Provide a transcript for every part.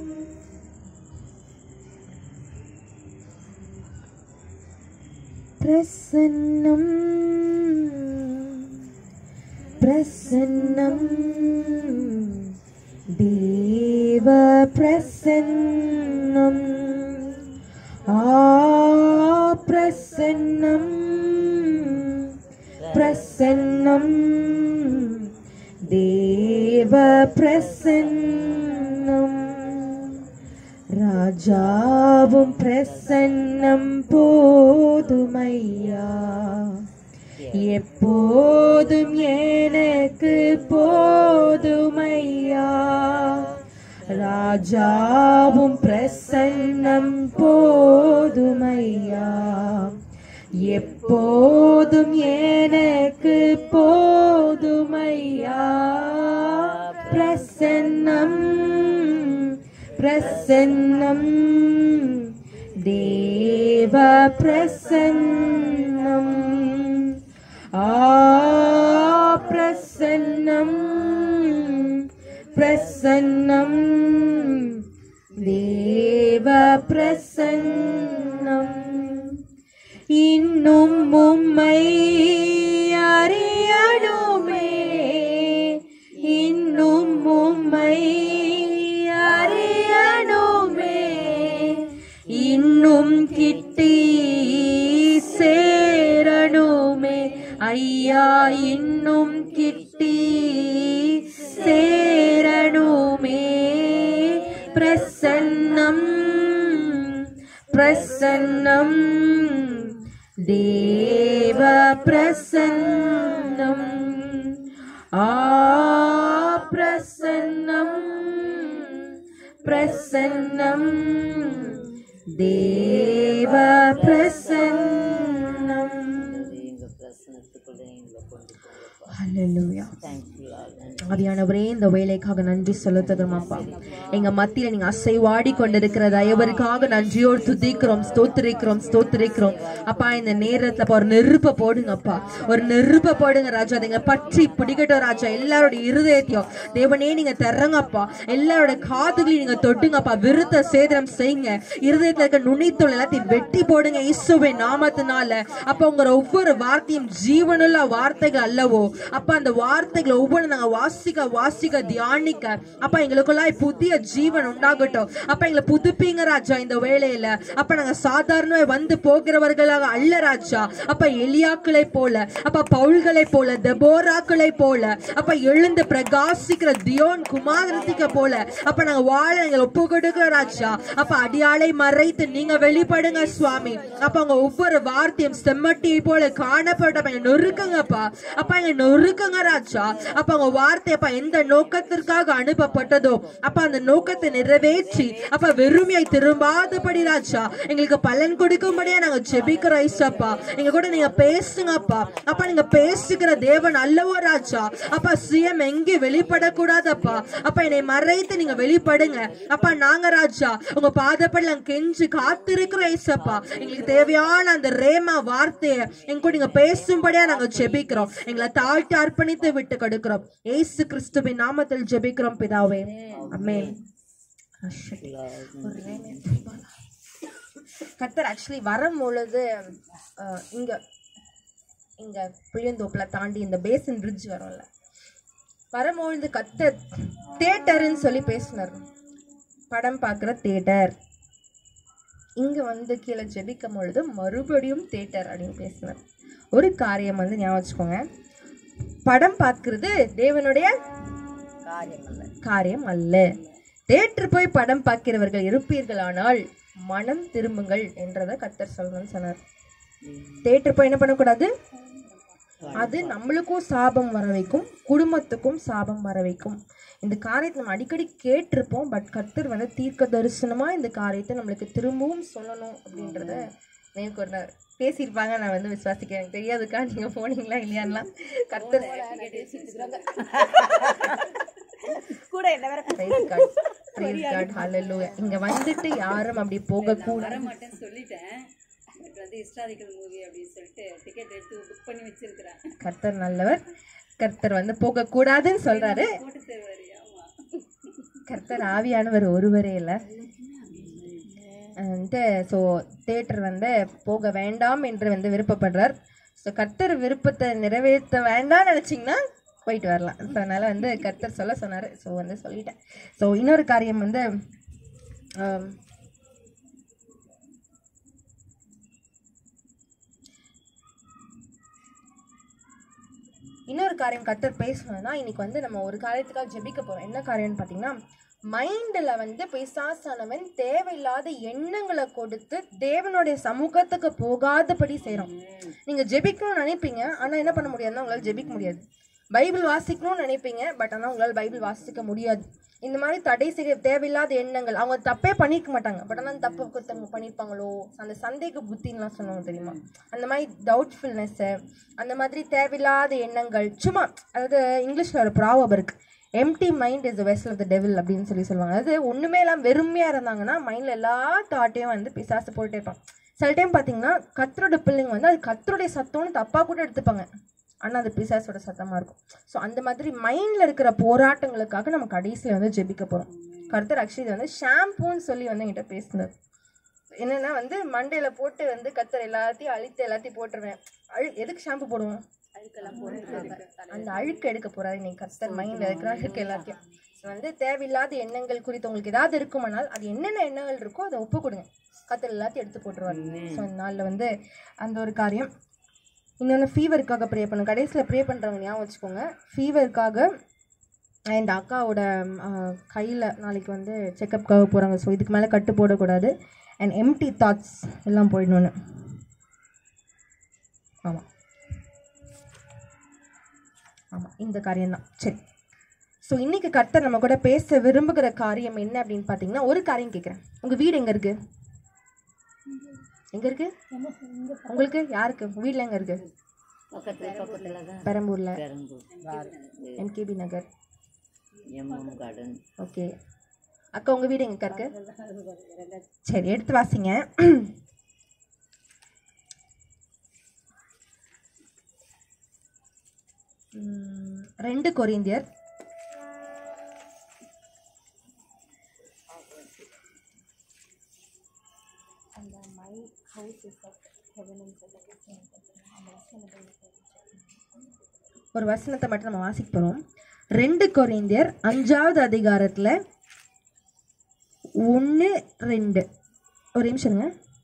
പ്രസന്നം പ്രസന്നം ദേവപ്രസന്നം ആ പ്രസന്നം പ്രസന്നം ദേവപ്രസന്നം ராஜாவும் பிரசன்னம் போதுமையா எப்போதும் எனக்கு போதுமையா ராஜாவும் பிரசன்னம் போதுமையா எப்போதும் எனக்கு போதுமையா பிரசன்னம் பிரசன்னம் தேவ பிரசன்னம் ஆ பிரசன்னம் பிரசன்னம் தேவ பிரசன்னம் இன்னும் உம்மை அறியணுமே இன்னும் உம்மை அறியணுமே இன்னும் கிட்டி சேரணுமே ஐயா இன்னும் கிட்டி சேரணுமே பிரசன்னம் பிரசன்னம் தேவ பிரசன்னம் ஆ பிரசன்னம் பிரசன்னம் தேவ பிரசன்னம் எங்கள் பிரசனத்துக்குள்ளே எங்களை கொண்டு போங்கப்பா ஹalleluya தேங்க்யூ லார்ட் ஆவியானவரே இந்த வேலைக்காக நன்றி செலுத்துகிறோம் அப்பா எங்க மத்தியில நீங்க அசைவாடி கொண்டிருக்கிற தயவருக்காக நன்றியோடு துதிக்கிறோம் ஸ்தோத்திரிக்கிறோம் ஸ்தோத்திரிக்கிறோம் அப்பா இந்த நேரத்துல அப்பா, ஒரு நெருப்ப போடுங்கப்பா ஒரு நெருப்ப போடுங்க ராஜா நீங்க பற்றி பிடிக்கட்டும் ராஜா எல்லாரோட இருதயத்தையும் தேவனே நீங்க தர்றங்கப்பா எல்லாரோட காதுகளையும் நீங்க தொட்டுங்கப்பா விருத்த சேதனம் செய்யுங்க இருதயத்துல இருக்க நுனித்தோல் எல்லாத்தையும் வெட்டி போடுங்க இயேசுவின் நாமத்தினால அப்ப உங்க ஒவ்வொரு வார்த்தையும் ஜீவனுள்ள வார்த்தைகள் அல்லவோ அப்ப அந்த வார்த்தைகளை ஒவ்வொரு நாங்க வாசிக்க வாசிக்க தியானிக்க அப்ப எங்களுக்குள்ளாய் புதிய ஜீவன் உண்டாகட்டும் அப்ப எங்களை புதுப்பிங்க ராஜா இந்த வேளையில அப்ப நாங்க சாதாரண வந்து போகிறவர்களாக அல்ல ராஜா அப்ப எலியாக்களை போல அப்ப பவுல்களை போல தெபோராக்களை போல அப்ப எழுந்து பிரகாசிக்கிற தியோன் குமாரத்திக்க போல அப்ப நாங்க வாழ எங்களை ஒப்பு கொடுக்கிற ராஜா அப்ப அடியாளை மறைத்து நீங்க வெளிப்படுங்க சுவாமி அப்ப அவங்க ஒவ்வொரு வார்த்தையும் செம்மட்டியை போல காணப்பட்ட எங்க நொறுக்குங்கப்பா அப்ப எங்க நொறுக்குங்க ராஜா அப்ப அவங்க வார்த்தை அப்ப எந்த நோக்கத்திற்காக அனுப்பப்பட்டதோ அப்ப அந்த நோக்கத்தை நிறைவேற்றி அப்ப வெறுமையாய் திரும்பாதபடி ராஜா எங்களுக்கு பலன் கொடுக்கும்படியா நாங்க ஜெபிக்கிறோம் ஐசப்பா எங்க கூட நீங்க பேசுங்கப்பா அப்ப நீங்க பேசுகிற தேவன் அல்லவோ ராஜா அப்ப சுயம் எங்கே வெளிப்படக்கூடாதப்பா அப்ப என்னை மறைத்து நீங்க வெளிப்படுங்க அப்ப நாங்க ராஜா உங்க பாதப்படி நாங்க கெஞ்சு காத்திருக்கிறோம் ஐசப்பா எங்களுக்கு தேவையான அந்த ரேமா வார்த்தையை எங்க கூட நீங்க பேசும்படியா நாங்க ஜெபிக்கிறோம் எங்களை தாழ்த்தி அர்ப்பணித்து விட்டு கொடுக்கிறோம் ஏசு கிறிஸ்துவின் நாமத்தில் ஜெபிக்கிறோம் பிதாவே அமேன் கத்தர் ஆக்சுவலி வரும்பொழுது அஹ், இங்க இங்க புளியந்தோப்புல தாண்டி இந்த பேசன் பிரிட்ஜ் வரும்ல வரும்பொழுது கத்தர் தேட்டர்னு சொல்லி பேசினார் படம் பார்க்குற தேட்டர் இங்க வந்து கீழே ஜெபிக்கும் பொழுது மறுபடியும் தேட்டர் அப்படின்னு பேசினார் ஒரு காரியம் வந்து ஞாபகம் வச்சுக்கோங்க படம் பார்க்கிறது தேவனுடைய காரியம் அல்ல காரியம் அல்ல தேட்டர் போய் படம் பார்க்கிறவர்கள் இருப்பீர்களானால் மனம் திரும்புங்கள் என்றதை கத்தர் சொல்றேன்னு சொன்னார் தேட்டர் போய் என்ன பண்ணக்கூடாது அது நம்மளுக்கும் சாபம் வர வைக்கும் குடும்பத்துக்கும் சாபம் வர வைக்கும் இந்த காரியத்தை நம்ம அடிக்கடி கேட்டிருப்போம் பட் கத்தர் வந்து தீர்க்க தரிசனமா இந்த காரியத்தை நம்மளுக்கு திரும்பவும் சொல்லணும் அப்படின்றத நினைவு கொண்டார் பேசியிருப்பாங்க நான் வந்து விசுவாசிக்கிறேன் எனக்கு தெரியாதுக்கா நீங்க போனீங்களா இல்லையான்லாம் கத்தர் கூட என்ன வேற Praise God. Praise God. Hallelujah. இங்க வந்துட்டு யாரும் அப்படி போக கூட மாட்டேன்னு சொல்லிட்டேன் பட் வந்து இஷ்டாதிக்கல் மூவி அப்படின்னு சொல்லிட்டு டிக்கெட் எடுத்து புக் பண்ணி வச்சிருக்கிறேன் கர்த்தர் நல்லவர் கர்த்தர் வந்து போக கூடாதுன்னு சொல்றாரு போட்டு தருவாரு ஆமா கர்த்தர் ஆவியானவர் ஒருவரே இல்லை வந்துட்டு ஸோ தேட்டர் வந்து போக வேண்டாம் என்று வந்து விருப்பப்படுறார் ஸோ கர்த்தர் விருப்பத்தை நிறைவேற்ற வேண்டாம்னு நினச்சிங்கன்னா போயிட்டு வரலாம் ஸோ அதனால் வந்து கர்த்தர் சொல்ல சொன்னார் ஸோ வந்து சொல்லிட்டேன் ஸோ இன்னொரு காரியம் வந்து ஆம், இன்னொரு காரியம் கர்த்தர் பேசணும்னா இன்னைக்கு வந்து நம்ம ஒரு காரியத்துக்காக ஜெபிக்க போறோம் என்ன காரியம்னு பார்த்தீங்கன்னா மைண்டில் வந்து பிசாசானவன் தேவையில்லாத எண்ணங்களை கொடுத்து தேவனுடைய சமூகத்துக்கு போகாதபடி செய்கிறோம் நீங்கள் ஜெபிக்கணும்னு நினைப்பீங்க ஆனால் என்ன பண்ண முடியாதுன்னா உங்களால் ஜெபிக்க முடியாது பைபிள் வாசிக்கணும்னு நினைப்பீங்க பட் ஆனால் உங்களால் பைபிள் வாசிக்க முடியாது இந்த மாதிரி தடை செய்ய தேவையில்லாத எண்ணங்கள் அவங்க தப்பே பண்ணிக்க மாட்டாங்க பட் ஆனால் தப்பு குத்தவங்க பண்ணியிருப்பாங்களோ அந்த சந்தேக புத்தின்லாம் சொல்லுவாங்க தெரியுமா அந்த மாதிரி டவுட்ஃபுல்னஸ்ஸு அந்த மாதிரி தேவையில்லாத எண்ணங்கள் சும்மா அதாவது இங்கிலீஷில் ஒரு ப்ராவப் இருக்கு empty mind is waste of the devil அப்படின்னு சொல்லி சொல்லுவாங்க அதாவது ஒன்றுமே எல்லாம் வெறுமையாக இருந்தாங்கன்னா மைண்டில் எல்லா தாட்டையும் வந்து பிசாசு போயிட்டே இருப்பான் சில டைம் பார்த்தீங்கன்னா கத்தரோட பிள்ளைங்க வந்து அது கத்தருடைய சத்தம்னு தப்பாக கூட எடுத்துப்பாங்க ஆனால் அது பிசாசோட சத்தமாக இருக்கும் ஸோ அந்த மாதிரி மைண்டில் இருக்கிற போராட்டங்களுக்காக நம்ம கடைசியில் வந்து ஜெபிக்க போகிறோம் கர்த்தர் ஆக்சுவலி இது வந்து ஷாம்பூன்னு சொல்லி வந்து என்கிட்ட பேசினார் என்னன்னா வந்து மண்டையில் போட்டு வந்து கத்தர் எல்லாத்தையும் அழித்து எல்லாத்தையும் போட்டுருவேன் அழு எதுக்கு ஷாம்பு போடுவோம் அந்த அழுக்கு எடுக்க போறாரு இன்னைக்கு கர்த்தர் மைண்ட்ல இருக்கிற அழுக்கு எல்லாத்தையும் So வந்து தேவையில்லாத எண்ணங்கள் குறித்து உங்களுக்கு ஏதாவது இருக்குமானால் அது என்னென்ன எண்ணங்கள் இருக்கோ அதை ஒப்பு கொடுங்க கத்தர் எல்லாத்தையும் எடுத்து போட்டுருவாரு ஸோ இந்த நாளில் வந்து அந்த ஒரு காரியம் இன்னொன்று ஃபீவருக்காக ப்ரே பண்ணுங்க கடைசியில் ப்ரே பண்ணுறவங்க ஞாபகம் வச்சுக்கோங்க ஃபீவருக்காக அண்ட் அக்காவோட கையில் நாளைக்கு வந்து செக்கப்காக போகிறாங்க ஸோ இதுக்கு மேலே கட்டு போடக்கூடாது அண்ட் எம்டி தாட்ஸ் எல்லாம் போயிடணுன்னு ஆமாம் ஆமாம் இந்த காரியம்தான் சரி ஸோ இன்னைக்கு கர்த்தர் நம்ம கூட பேச விரும்புகிற காரியம் என்ன அப்படின்னு பார்த்தீங்கன்னா ஒரு காரியம் கேட்குறேன் உங்கள் வீடு எங்கே இருக்கு எங்கே இருக்கு உங்களுக்கு யாருக்கு உங்கள் வீட்டில் எங்கே இருக்கு பக்கத்துல பக்கத்துல தான் பெரம்பூரில் Perambur MKB Nagar MM garden okay அக்கா உங்கள் வீடு எங்கே இருக்கு சரி எடுத்து வாசிங்க உம், ரெண்டு கொரிந்தியர் ஒரு வசனத்தை மட்டும் நம்ம வாசிக்க போகிறோம் ரெண்டு கொரிந்தியர் அஞ்சாவது அதிகாரத்தில் ஒன்று ரெண்டு ஒரு நிமிஷங்க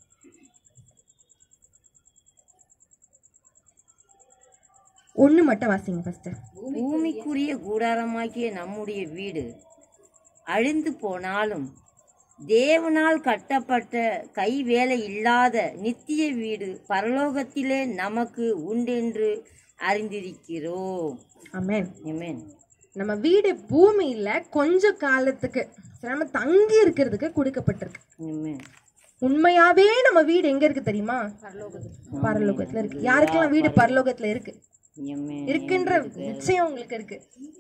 ஒன்று மட்டும் வாசிங்க ஃபஸ்ட்டு பூமிக்குரிய கூடாரமாக்கிய நம்முடைய வீடு அழிந்து போனாலும் தேவனால் கட்டப்பட்ட கை வேலை இல்லாத நித்திய வீடு பரலோகத்திலே நமக்கு உண்டென்று அறிந்திருக்கிறோம் ஆமென் Amen. நம்ம வீடு பூமியில கொஞ்ச காலத்துக்கு நம்ம தங்கி இருக்கிறதுக்கு கொடுக்கப்பட்டிருக்கு Amen. உண்மையாவே நம்ம வீடு எங்க இருக்கு தெரியுமா பரலோகத்துல இருக்கு யாருக்கெல்லாம் வீடு பரலோகத்துல இருக்கு Amen. இருக்குன்ற நிச்சயம் உங்களுக்கு இருக்கு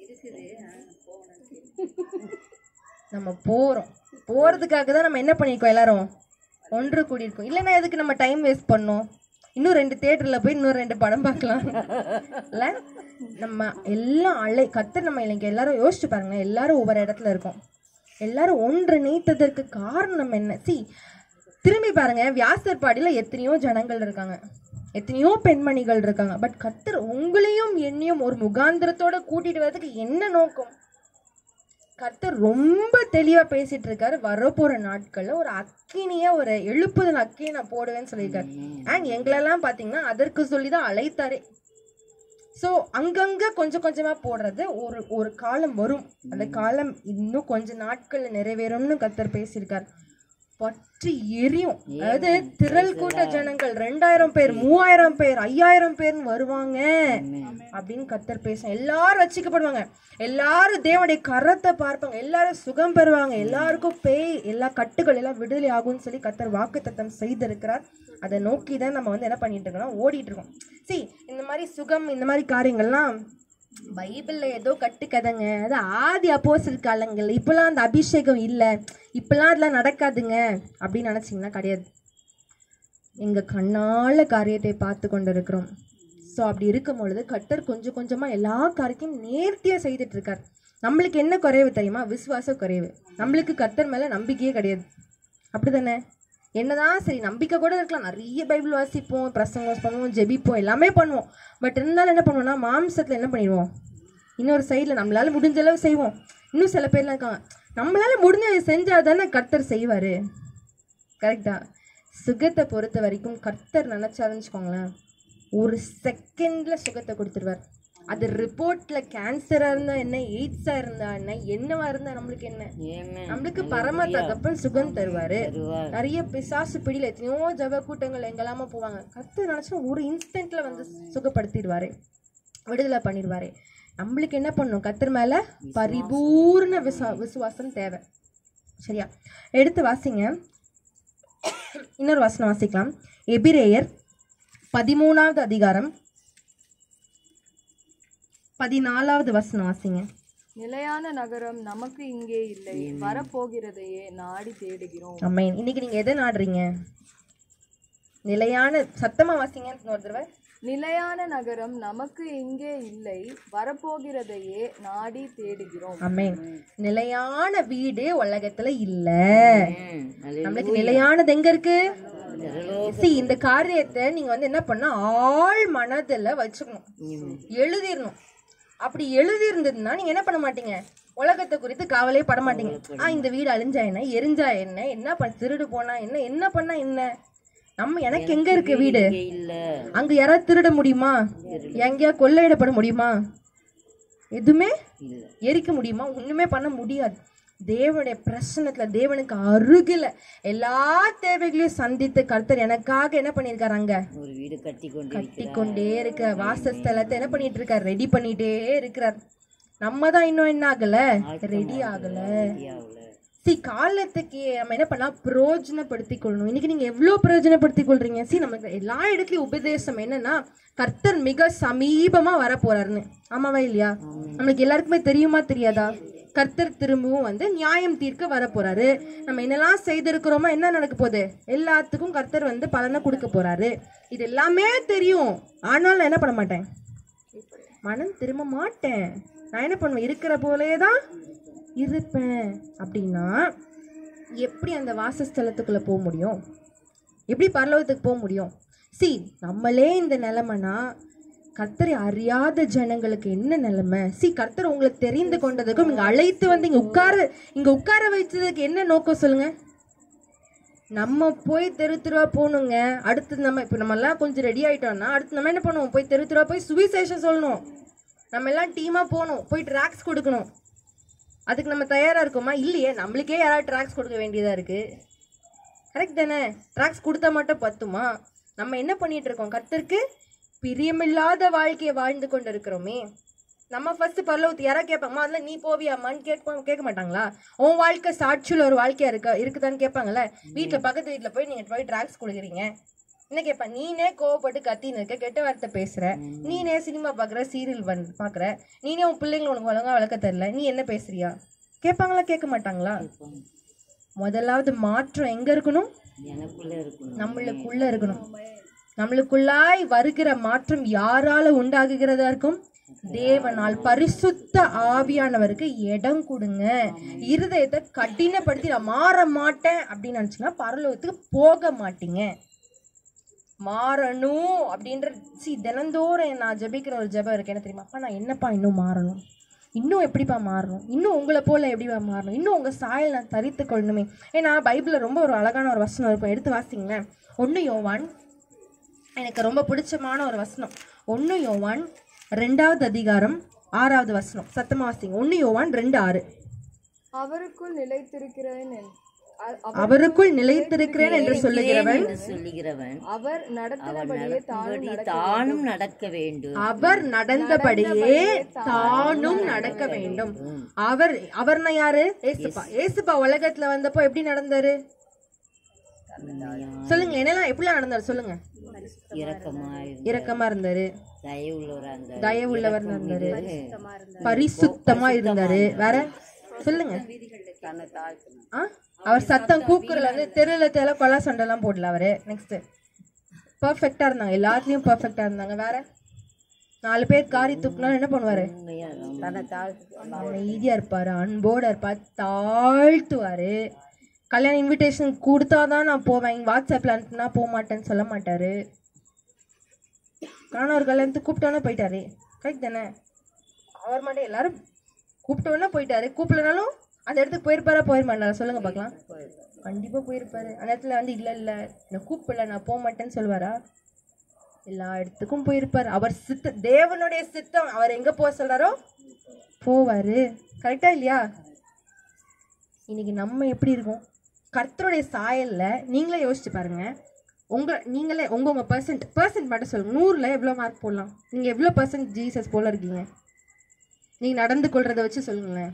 நம்ம போறோம் போறதுக்காக தான் நம்ம என்ன பண்ணிருக்கோம் எல்லாரும் ஒன்று கூடியிருக்கோம் இல்லைன்னா எதுக்கு நம்ம டைம் வேஸ்ட் பண்ணோம் இன்னும் ரெண்டு தேட்டர்ல போய் இன்னும் ரெண்டு படம் பார்க்கலாம் இல்ல நம்ம எல்லாம் அலை கத்து நம்ம இன்னைக்கு எல்லாரும் யோசிச்சு பாருங்க எல்லாரும் ஒவ்வொரு இடத்துல இருக்கோம் எல்லாரும் ஒன்று நீத்ததற்கு காரணம் என்ன சி திரும்பி பாருங்க வியாசர்பாடியில எத்தனையோ ஜனங்கள் இருக்காங்க எத்தனையோ பெண்மணிகள் இருக்காங்க பட் கத்தர் உங்களையும் என்னையும் ஒரு முகாந்திரத்தோட கூட்டிட்டு வரதுக்கு என்ன நோக்கம் கர்த்தர் ரொம்ப தெளிவா பேசிட்டு இருக்காரு வரப்போற நாட்கள்ல ஒரு அக்கினிய ஒரு எழுப்புதல் அக்கினி நான் போடுவேன்னு சொல்லியிருக்காரு அண்ட் எங்களெல்லாம் பாத்தீங்கன்னா அதற்கு சொல்லிதான் அழைத்தாரே ஸோ அங்கங்க கொஞ்சம் கொஞ்சமா போடுறது ஒரு ஒரு காலம் வரும் அந்த காலம் இன்னும் கொஞ்ச நாட்கள்ல நிறைவேறும்னு கர்த்தர் பேசியிருக்காரு பற்றி எரியும் அதாவது திரள் கூட்ட ஜனங்கள் ரெண்டாயிரம் பேர் மூவாயிரம் பேர் ஐயாயிரம் பேர்னு வருவாங்க அப்படின்னு கத்தர் பேச எல்லாரும் ரசிக்கப்படுவாங்க எல்லாரும் தேவனுடைய கரத்தை பார்ப்பாங்க எல்லாரும் சுகம் பெறுவாங்க எல்லாருக்கும் பேய் எல்லா கட்டுகள் எல்லாம் விடுதலை ஆகும்னு சொல்லி கத்தர் வாக்குத்தத்தம் செய்திருக்கிறார் அதை நோக்கி தான் நம்ம வந்து என்ன பண்ணிட்டு இருக்கோம் ஓடிட்டு இருக்கோம் see இந்த மாதிரி சுகம் இந்த மாதிரி காரியங்கள்லாம் பைபிள்ல ஏதோ கட்டுக்கதைங்க அது ஆதி அப்போஸ்தலர் காலங்கள் இப்பெல்லாம் அந்த அபிஷேகம் இல்லை இப்பெல்லாம் அதெல்லாம் நடக்காதுங்க அப்படின்னு நினைச்சீங்கன்னா கிடையாது எங்க கண்ணால காரியத்தை பார்த்து கொண்டு இருக்கிறோம் ஸோ அப்படி இருக்கும் பொழுது கட்டர் கொஞ்சம் கொஞ்சமா எல்லா காரியத்தையும் நேர்த்தியா செய்துட்டு இருக்கார் நம்மளுக்கு என்ன குறைவு தெரியுமா விசுவாச குறைவு நம்மளுக்கு கர்த்தர் மேல நம்பிக்கையே கிடையாது அப்படிதானே என்னதான் சரி நம்பிக்கை கூட இருக்கலாம் நிறைய பைபிள் வாசிப்போம் பிரசங்கம் பண்ணுவோம் ஜெபிப்போம் எல்லாமே பண்ணுவோம் பட் இருந்தாலும் என்ன பண்ணுவோம்னா மாம்சத்தில் என்ன பண்ணிடுவோம் இன்னொரு சைடில் நம்மளால முடிஞ்ச அளவு செய்வோம் இன்னும் சில பேர்லாம் இருக்காங்க நம்மளால முடிஞ்சதை செஞ்சால் தானே கர்த்தர் செய்வார் கரெக்டா சுகத்தை பொறுத்த வரைக்கும் கர்த்தர் நினச்சாருன்னு வச்சுக்கோங்களேன் ஒரு செகண்டில் சுகத்தை கொடுத்துருவார் அது ரிப்போர்ட்டில் கேன்சராக இருந்தால் என்ன எய்ட்ஸாக இருந்தா என்ன என்னவா இருந்தால் நம்மளுக்கு என்ன Amen. நம்மளுக்கு பரம தகப்பன் சுகம் தருவாரு தருவார். நிறைய பிசாசு பிடியில எத்தனையோ ஜப கூட்டங்கள் எங்கெல்லாம போவாங்க கத்து நினைச்சா ஒரு இன்ஸ்டன்ட்ல வந்து சுகப்படுத்திடுவாரு விடுதலை பண்ணிடுவாரு நம்மளுக்கு என்ன பண்ணும் கத்தர் மேல பரிபூர்ண விசா விசுவாசம் தேவை சரியா எடுத்து வாசிங்க இன்னொரு வசனம் வாசிக்கலாம் எபிரேயர் பதிமூணாவது அதிகாரம் பதினாலாவது வசனம் வாசிங்க நிலையான நகரம் நமக்கு இங்கே இல்லை வரப்போகிறதையே நாடி தேடுகிறோம் அம்மேன் இன்னைக்கு நீங்க எதை நாடுறீங்க நிலையான சத்தமா வாசிங்க ஒரு தடவை நிலையான நகரம் நமக்கு இங்கே இல்லை வரப்போகிறதையே நாடி தேடுகிறோம் அம்மேன் நிலையான வீடு உலகத்துல இல்ல Amen. Hallelujah. நம்மளுக்கு நிலையானது எங்க இருக்கு See, இந்த காரியத்தை நீங்க வந்து என்ன பண்ணா ஆள் மனதுல வச்சுக்கணும் எழுதிடணும் அப்படி எழுதி இருந்ததுன்னா நீங்க என்ன பண்ண மாட்டீங்க உலகத்தை குறித்து கவலையே பட மாட்டீங்க ஆ இந்த வீடு அழிஞ்சா என்ன எரிஞ்சா என்ன என்ன பண்ண திருடு போனா என்ன என்ன பண்ணா என்ன நம்ம எனக்கு எங்க இருக்கு வீடு இங்கே இல்ல அங்க யாராவது திருட முடியுமா எங்கேயா கொள்ளையிடப்பட முடியுமா எதுவுமே இல்ல எரிக்க முடியுமா ஒண்ணுமே பண்ண முடியாது தேவனுடைய பிரசனத்துல தேவனுக்கு அருகில எல்லா தேவைகளையும் சந்தித்து கர்த்தர் எனக்காக என்ன பண்ணியிருக்காரு அங்க ஒரு வீடு கட்டி கொண்டு கட்டி கொண்டே இருக்க வாசஸ்தலத்தை என்ன பண்ணிட்டு இருக்காரு ரெடி பண்ணிட்டே இருக்கிறார் நம்ம தான் இன்னும் என்ன ஆகல ரெடி ஆகல இந்தியாவுல சி காலத்துக்கு நம்ம என்ன பண்ணா பிரயோஜனப்படுத்திக் கொள்ளணும் இன்னைக்கு நீங்க எவ்வளவு பிரயோஜனப்படுத்திக் கொள்றீங்க சி நமக்கு எல்லா இடத்துலயும் உபதேசம் என்னன்னா கர்த்தர் மிக சமீபமா வர போறாருன்னு ஆமாவா இல்லையா நம்மளுக்கு எல்லாருக்குமே தெரியுமா தெரியாதா கர்த்தர் திரும்பவும் வந்து நியாயம் தீர்க்க வர போறாரு நம்ம என்னெல்லாம் செய்திருக்கிறோமோ என்ன நடக்க போகுது எல்லாத்துக்கும் கர்த்தர் வந்து பலனை கொடுக்க போறாரு இது எல்லாமே தெரியும் ஆனாலும் நான் என்ன பண்ண மாட்டேன் மனம் திரும்ப மாட்டேன் நான் என்ன பண்ணுவேன் இருக்கிற போலே தான் இருப்பேன் அப்படின்னா எப்படி அந்த வாசஸ்தலத்துக்குள்ள போக முடியும் எப்படி பரலோகத்துக்கு போக முடியும் சி நம்மளே இந்த நிலைமைனா கர்த்தரை அறியாத ஜனங்களுக்கு என்ன நிலைமை சி கர்த்தர் உங்களுக்கு தெரிந்து கொண்டதுக்கும் இங்க அழைத்து வந்து இங்க உட்கார இங்க உட்கார வச்சதுக்கு என்ன நோக்கம் சொல்லுங்க நம்ம போய் தெரு தெருவா போகணுங்க அடுத்து நம்ம இப்போ நம்ம எல்லாம் கொஞ்சம் ரெடி ஆயிட்டோம்னா அடுத்து நம்ம என்ன பண்ணுவோம் போய் தெரு தெருவா போய் சுவிசேஷம் சொல்லணும் நம்ம எல்லாம் டீமா போகணும் போய் ட்ராக்ஸ் கொடுக்கணும் அதுக்கு நம்ம தயாரா இருக்கோமா இல்லையே நம்மளுக்கே யாராவது ட்ராக்ஸ் கொடுக்க வேண்டியதா இருக்கு கரெக்ட் தானே ட்ராக்ஸ் கொடுத்தா மட்டும் பத்துமா நம்ம என்ன பண்ணிட்டு இருக்கோம் கர்த்தருக்கு பிரியமில்லாத வாழ்க்கையை வாழ்ந்து கொண்டு இருக்கிறோமே நம்ம ஃபர்ஸ்ட் பரலோகத்து யாரா கேட்பாங்க முதல்ல நீ போவியாமான்னு கேட்ப கேட்க மாட்டாங்களா உன் வாழ்க்கை சாட்சியில் ஒரு வாழ்க்கையா இருக்கா இருக்குதான்னு கேட்பாங்கல்ல வீட்டில் பக்கத்து வீட்டில் போய் நீங்கள் போய் ட்ராக்ஸ் கொடுக்குறீங்க என்ன கேட்பேன் நீனே கோவப்பட்டு கத்தின்னு இருக்க கெட்ட வார்த்தை பேசுற நீனே சினிமா பார்க்குற சீரியல் வந்து பார்க்குற நீனே உன் பிள்ளைங்களை உனக்கு ஒழுங்கா வளர்க்க தெரியல நீ என்ன பேசுறியா கேட்பாங்களா கேட்க மாட்டாங்களா முதலாவது மாற்றம் எங்க இருக்கணும் எனக்குள்ள இருக்கணும் நம்மளுக்குள்ள இருக்கணும் நம்மளுக்குள்ளாய் வருகிற மாற்றம் யாரால உண்டாகுகிறதா இருக்கும் தேவனால் பரிசுத்த ஆவியானவருக்கு இடம் கொடுங்க இருதயத்தை கடினப்படுத்தி நான் மாற மாட்டேன் அப்படின்னு நினைச்சீங்கன்னா பரலோகத்துக்கு போக மாட்டீங்க மாறணும் அப்படின்ற சி தினந்தோறும் நான் ஜெபிக்கிற ஒரு ஜெபம் இருக்கு என்ன தெரியுமா அப்பா நான் என்னப்பா இன்னும் மாறணும் இன்னும் எப்படிப்பா மாறணும் இன்னும் உங்களை போல எப்படிப்பா மாறணும் இன்னும் உங்க சாயல் நான் தரித்து கொள்ளணுமே ஏன்னா பைபிளில் ரொம்ப ஒரு அழகான ஒரு வசனம் இருக்கும் எடுத்து வாசிங்களேன் ஒன்று யோவான் எனக்கு ரொம்ப பிடிச்சமான ஒரு வசனம் ஒன்று யோவான் ரெண்டாவது அதிகாரம் ஆறாவது வசனம் சத்தமா வாசிங்க ஒன்று யோவான் ரெண்டு ஆறு அவருக்குள் நிலைத்திருக்கிறேன் என்- அ- அவ- அவருக்குள் நிலைத்திருக்கிறேன் என்று சொல்லுகிறவன் என்று சொல்லுகிறவன் அவர் நடத்தினபடியே தானும் நடக்கும்படி தானும் நடக்க வேண்டும் அவர் நடந்தபடியே தானும் நடக்க வேண்டும் அவர் அவர்னா யாரு ஏசுப்பா ஏசுப்பா உலகத்துல வந்தப்போ எப்படி நடந்தாரு சொல்லுங்க என்னெல்லாம் எப்படிலாம் நடந்தாரு சொல்லுங்க இரக்கமாய் இரக்கமா இருந்தாரு தயவுள்ளவரா இருந்தார் தயவுள்ளவர் இருந்தாரு பரிசுத்தமா இருந்தாரு வேற சொல்லுங்க ஆ? அவர் சத்தம் கூக்குறல வந்து தெருல தேல கொலை சண்டை எல்லாம் போடல அவரு நெக்ஸ்ட் பர்ஃபெக்டா இருந்தாங்க எல்லாத்துலயும் பர்ஃபெக்டா இருந்தாங்க வேற நாலு பேர் காரி தூக்குனாலும் என்ன பண்ணுவாரு உண்மையா தன்னை தாழ்த்து அமைதியா இருப்பாரு அன்போட இருப்பாரு தாழ்த்துவாரு கல்யாண இன்விடேஷன் கொடுத்தாதான் நான் போவேன் இங்க வாட்ஸ்அப்ல அனுப்புனா போக மாட்டேன்னு சொல்ல மாட்டாரு கணவர் கல்யாணத்துக்கு கூப்பிட்டோன்னே போயிட்டாரு கரெக்ட் தானே அவர் மட்டும் எல்லாரும் கூப்பிட்டோன்னே போயிட்டாரு கூப்பிடலனாலும் அந்த இடத்துக்கு போயிருப்பாரா போயிட மாட்டாரா சொல்லுங்க பார்க்கலாம் கண்டிப்பா போயிருப்பாரு அந்த இடத்துல வந்து இல்ல இல்ல நான் கூப்பிடல நான் போக மாட்டேன்னு சொல்லுவாரா எல்லா இடத்துக்கும் போயிருப்பாரு அவர் சித்த தேவனுடைய சித்தம் அவர் எங்க போக சொல்றாரோ போவாரு கரெக்டா இல்லையா இன்னைக்கு நம்ம எப்படி இருக்கோம் கர்த்தருடைய சாயல்ல நீங்களே யோசிச்சு பாருங்க உங்க நீங்களே உங்க உங்க பர்சன்ட் பர்சன்ட் மட்டும் சொல்லுங்க நூறுல எவ்வளவு மார்க் போடலாம் நீங்க எவ்வளவு பர்சன்ட் ஜீசஸ் போல இருக்கீங்க நீங்க நடந்து கொள்றத வச்சு சொல்லுங்களேன்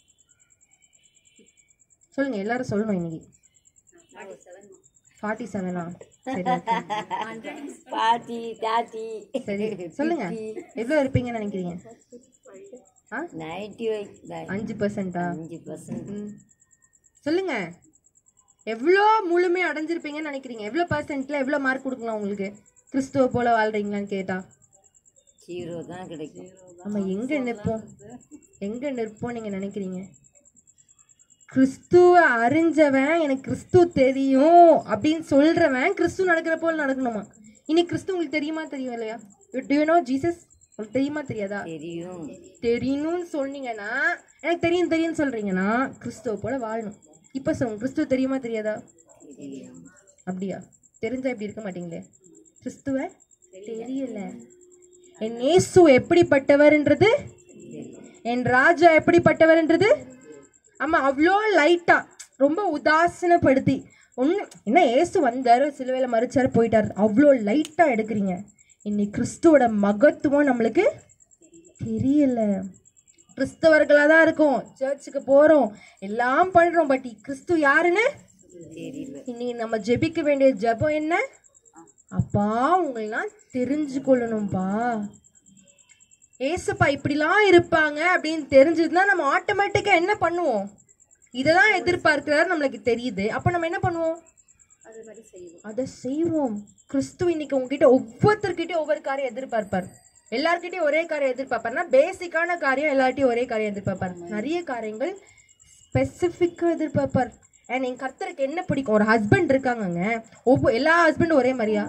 சொல்லுங்க எல்லாரும் சொல்லணும் இன்னைக்கு ஃபார்ட்டி செவனா சரி okay. பாட்டி தாத்தி சரி சொல்லுங்க எவ்வளவு இருப்பீங்கன்னு நினைக்கிறீங்க ஆ நைன்டி வைக் அஞ்சு பர்சன்டா அஞ்சு பர்சன்ட் ம். சொல்லுங்க எவ்வளோ முழுமை அடைஞ்சிருப்பீங்கன்னு நினைக்கிறீங்க எவ்வளோ பர்சன்ட்ல எவ்வளோ மார்க் கொடுக்கலாம் உங்களுக்கு கிறிஸ்துவ போல வாழ்றீங்களான்னு கேட்டா ஜீரோ தான் கிடைக்கும் நம்ம எங்க நிற்போம் எங்க நிற்போம் நீங்க நினைக்கிறீங்க கிறிஸ்துவ அறிஞ்சவன் எனக்கு கிறிஸ்து தெரியும் அப்படின்னு சொல்றவன் கிறிஸ்து நடக்கிற போல நடக்கணுமா இன்னைக்கு கிறிஸ்து உங்களுக்கு தெரியுமா தெரியும் இல்லையா டு யூ நோ ஜீசஸ் உங்களுக்கு தெரியுமா தெரியாதா தெரியும் தெரியணும்னு சொன்னீங்கன்னா எனக்கு தெரியும் தெரியும்னு சொல்றீங்கன்னா கிறிஸ்துவ போல வாழணும் இப்போ சொல்லுங்க கிறிஸ்துவ தெரியுமா தெரியாதா தெரியும் அப்படியா தெரிஞ்சா இப்படி இருக்க மாட்டீங்களே கிறிஸ்துவ தெரியல என் இயேசு எப்படிப்பட்டவர்ன்றது என் ராஜா எப்படிப்பட்டவர்ன்றது ஆமா அவ்வளோ லைட்டா ரொம்ப உதாசீனப்படுத்தி ஒன்று என்ன ஏசு வந்தாரு சிலுவையில் மறிச்சாரு போயிட்டாரு அவ்வளோ லைட்டா எடுக்கிறீங்க இன்னைக்கு கிறிஸ்துவோட மகத்துவம் நம்மளுக்கு தெரியல கிறிஸ்தவர்களாக தான் இருக்கோம் சர்ச்சுக்கு போகிறோம் எல்லாம் பண்ணுறோம் பட் கிறிஸ்து யாருன்னு தெரியல இன்னைக்கு நம்ம ஜெபிக்க வேண்டிய ஜெபம் என்ன அப்பா உங்களெல்லாம் தெரிஞ்சு கொள்ளணும்பா ஏசப்பா இப்படிலாம் இருப்பாங்க அப்படின்னு தெரிஞ்சதுன்னா நம்ம ஆட்டோமேட்டிக்காக என்ன பண்ணுவோம் இதை தான் எதிர்பார்க்கிறாரு நம்மளுக்கு தெரியுது அப்போ நம்ம என்ன பண்ணுவோம் அதை செய்வோம் கிறிஸ்து இன்னைக்கு உங்ககிட்ட ஒவ்வொருத்தர்கிட்டயும் ஒவ்வொரு காரியம் எதிர்பார்ப்பார் எல்லார்கிட்டயும் ஒரே காரியம் எதிர்பார்ப்பார்னா பேசிக்கான காரியம் எல்லார்ட்டையும் ஒரே காரியம் எதிர்பார்ப்பார் நிறைய காரியங்கள் ஸ்பெசிஃபிக்காக எதிர்பார்ப்பார் அண்ட் என் கர்த்தருக்கு என்ன பிடிக்கும் ஒரு ஹஸ்பண்ட் இருக்காங்கங்க ஒவ்வொரு எல்லா ஹஸ்பண்டும் ஒரே மாதிரியா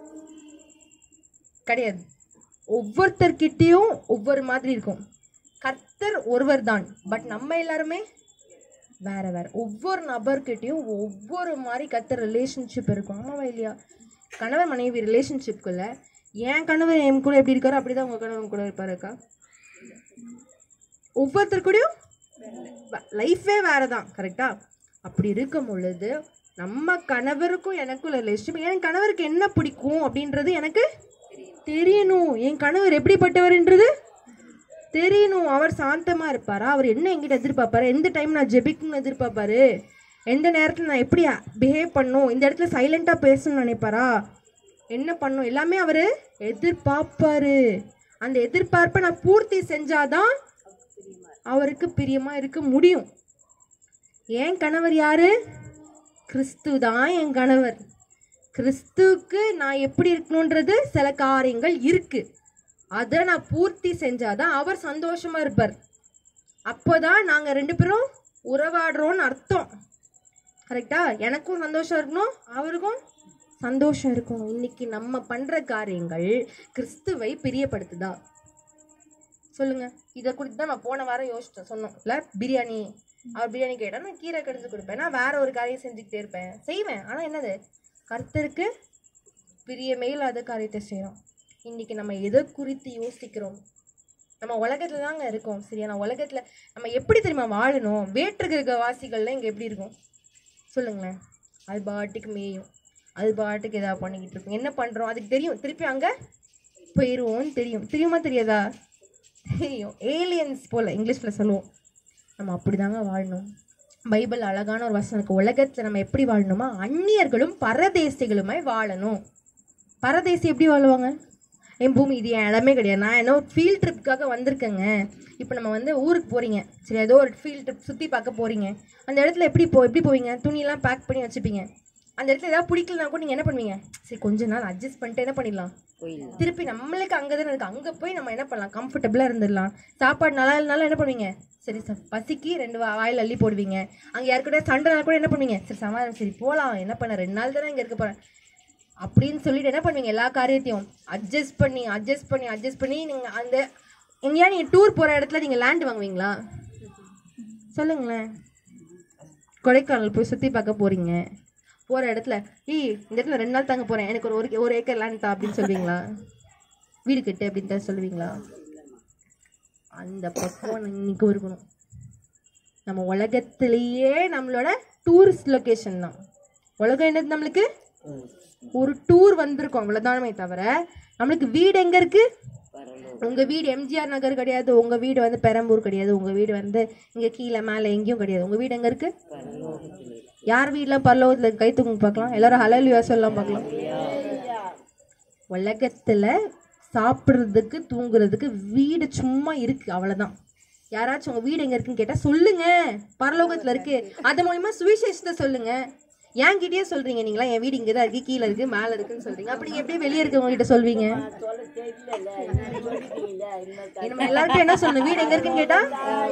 கிடையாது ஒவ்வொருத்தர்கிட்டயும் ஒவ்வொரு மாதிரி இருக்கும் கர்த்தர் ஒருவர் தான் பட் நம்ம எல்லாருமே வேற வேற ஒவ்வொரு நபர்கிட்டயும் ஒவ்வொரு மாதிரி கர்த்தர் ரிலேஷன்ஷிப் இருக்கும் ஆமாவா இல்லையா கணவர் மனைவி ரிலேஷன்ஷிப்குள்ள என் கணவர் என் கூட எப்படி இருக்காரோ அப்படிதான் உங்க கணவர் உங்க கூட இருப்பாரு அக்கா ஒவ்வொருத்தர் கூடயும் லைஃபே வேற தான் கரெக்டா அப்படி இருக்கும் பொழுது நம்ம கணவருக்கும் எனக்கும் ரிலேஷன்ஷிப் என் கணவருக்கு என்ன பிடிக்கும் அப்படின்றது எனக்கு தெரியணும் என் கணவர் எப்படிப்பட்டவர்ன்றது தெரியணும் அவர் சாந்தமா இருப்பாரா அவர் என்ன என்கிட்ட எதிர்பார்ப்பாரு எந்த டைம் நான் ஜெபிக்கணும்னு எதிர்பார்ப்பாரு எந்த நேரத்தில் நான் எப்படி பிஹேவ் பண்ணும் இந்த இடத்துல சைலண்டாக பேசணும்னு நினைப்பாரா என்ன பண்ணும் எல்லாமே அவர் எதிர்பார்ப்பாரு அந்த எதிர்பார்ப்பை நான் பூர்த்தி செஞ்சாதான் அவருக்கு பிரியமா இருக்க முடியும் என் கணவர் யாரு கிறிஸ்து தான் என் கணவர் கிறிஸ்துவுக்கு நான் எப்படி இருக்கணுன்றது சில காரியங்கள் இருக்கு அதை நான் பூர்த்தி செஞ்சாதான் அவர் சந்தோஷமா இருப்பார் அப்போதான் நாங்க ரெண்டு பேரும் உறவாடுறோம்னு அர்த்தம் கரெக்டா எனக்கும் சந்தோஷம் இருக்கணும் அவருக்கும் சந்தோஷம் இருக்கணும் இன்னைக்கு நம்ம பண்ற காரியங்கள் கிறிஸ்துவை பிரியப்படுத்துதா சொல்லுங்க இதை குறித்து தான் நான் போன வாரம் யோசிச்சேன் சொன்னோம் இல்லை பிரியாணி அவர் பிரியாணி கேட்டால் நான் கீரை கடிச்சு கொடுப்பேன் நான் வேற ஒரு காரியம் செஞ்சுக்கிட்டே இருப்பேன் செய்வேன் ஆனால் என்னது கர்த்தருக்கு பிரியமே இல்லாத காரியத்தை செய்கிறோம் இன்னைக்கு நம்ம எதை குறித்து யோசிக்கிறோம் நம்ம உலகத்துல தாங்க இருக்கோம் சரியா நான் உலகத்துல நம்ம எப்படி தெரியுமா வாழணும் வேற்று கிரக வாசிகள்லாம் இங்க எப்படி இருக்கும் சொல்லுங்களேன் அது பாட்டுக்கு மேயும் அது பாட்டுக்கு ஏதாவது பண்ணிக்கிட்டு இருக்கும் என்ன பண்றோம் அதுக்கு தெரியும் திருப்பி அங்க போயிடுவோம்னு தெரியும் தெரியுமா தெரியாதா தெரியும் ஏலியன்ஸ் போல இங்கிலீஷ்ல சொல்லுவோம் நம்ம அப்படிதாங்க வாழணும் பைபிள் அழகான ஒரு வசனம் இருக்கு உலகத்துல நம்ம எப்படி வாழணுமா அந்நியர்களும் பரதேசிகளுமாய் வாழணும் பரதேசி எப்படி வாழ்வாங்க என் பூமி இது என் இடமே கிடையாது நான் என்ன ஃபீல்ட் ட்ரிப்புக்காக வந்திருக்கேங்க இப்போ நம்ம வந்து ஊருக்கு போகிறீங்க சரி ஏதோ ஒரு ஃபீல்ட் ட்ரிப் சுற்றி பார்க்க போகிறீங்க அந்த இடத்துல எப்படி போ எப்படி போவீங்க துணியெல்லாம் பேக் பண்ணி வச்சுப்பீங்க அந்த இடத்துல ஏதாவது பிடிக்கலனா கூட நீங்கள் என்ன பண்ணுவீங்க சரி கொஞ்ச நாள் அட்ஜஸ்ட் பண்ணிட்டு என்ன பண்ணிடலாம் போயிடலாம் திருப்பி நம்மளுக்கு அங்கே தானே இருக்கு அங்கே போய் நம்ம என்ன பண்ணலாம் கம்ஃபர்டபுளாக இருந்துடலாம் சாப்பாடு நல்லா இல்லைனாலும் என்ன பண்ணுவீங்க சரி சார் பசிக்கு ரெண்டு வா- வாயில் அள்ளி போடுவீங்க அங்கே யாருக்கூட சண்டைனா கூட என்ன பண்ணுவீங்க சரி சமாதானம் சரி போகலாம் என்ன பண்ண ரெண்டு நாள் தானே இங்கே இருக்க போகிறேன் அப்படின்னு சொல்லிட்டு என்ன பண்ணுவீங்க எல்லா காரியத்தையும் அட்ஜஸ்ட் பண்ணி அட்ஜஸ்ட் பண்ணி அட்ஜஸ்ட் பண்ணி நீங்கள் அந்த எங்கேயா நீங்கள் டூர் போகிற இடத்துல நீங்கள் லேண்ட் வாங்குவீங்களா சொல்லுங்களேன் கொடைக்கானல் போய் சுற்றி பார்க்க போகிறீங்க போகிற இடத்துல ஏய் இந்த இடத்துல ரெண்டு நாள் தங்க போகிறேன் எனக்கு ஒரு ஒரு ஒரு ஏக்கர் லேண்ட் தா அப்படின்னு சொல்லுவீங்களா வீடு கட்டு அப்படின்னு தான் சொல்லுவீங்களா அந்த பக்கம் இன்னைக்கும் இருக்கணும் நம்ம உலகத்திலேயே நம்மளோட டூரிஸ்ட் லொக்கேஷன் தான் உலகம் என்னது நம்மளுக்கு ஒரு டூர் வந்திருக்கோம் அவ்வளோதானமே தவிர நம்மளுக்கு வீடு எங்கே இருக்கு உங்க வீடு எம்ஜிஆர் நகர் கிடையாது உங்க வீடு வந்து பெரம்பூர் கிடையாது உங்க வீடு வந்து இங்க கீழே மேலே எங்கேயும் கிடையாது உங்க வீடு எங்க இருக்கு யார் வீட்லாம் பரலோகத்துல இருக்கு? கை தூக்குங்க பார்க்கலாம் எல்லாரும் ஹலலியா சொல்லலாம் பார்க்கலாம் உலகத்துல சாப்பிடுறதுக்கு தூங்குறதுக்கு வீடு சும்மா இருக்கு அவ்வளவுதான் யாராச்சும் உங்க வீடு எங்க இருக்குன்னு கேட்டா சொல்லுங்க பரலோகத்துல இருக்கு அது மூலியமா சுவிசேஷத்தை சொல்லுங்க என்கிட்டயே சொல்றீங்க நீங்களா என் வீடு இங்கதான் இருக்கு கீழே இருக்கு மேல இருக்குன்னு சொல்றீங்க அப்படி நீங்க எப்படி வெளியே இருக்கவங்க கிட்ட சொல்வீங்க நம்ம எல்லாருக்கும் என்ன சொல்லணும் வீடு எங்க இருக்குன்னு கேட்டா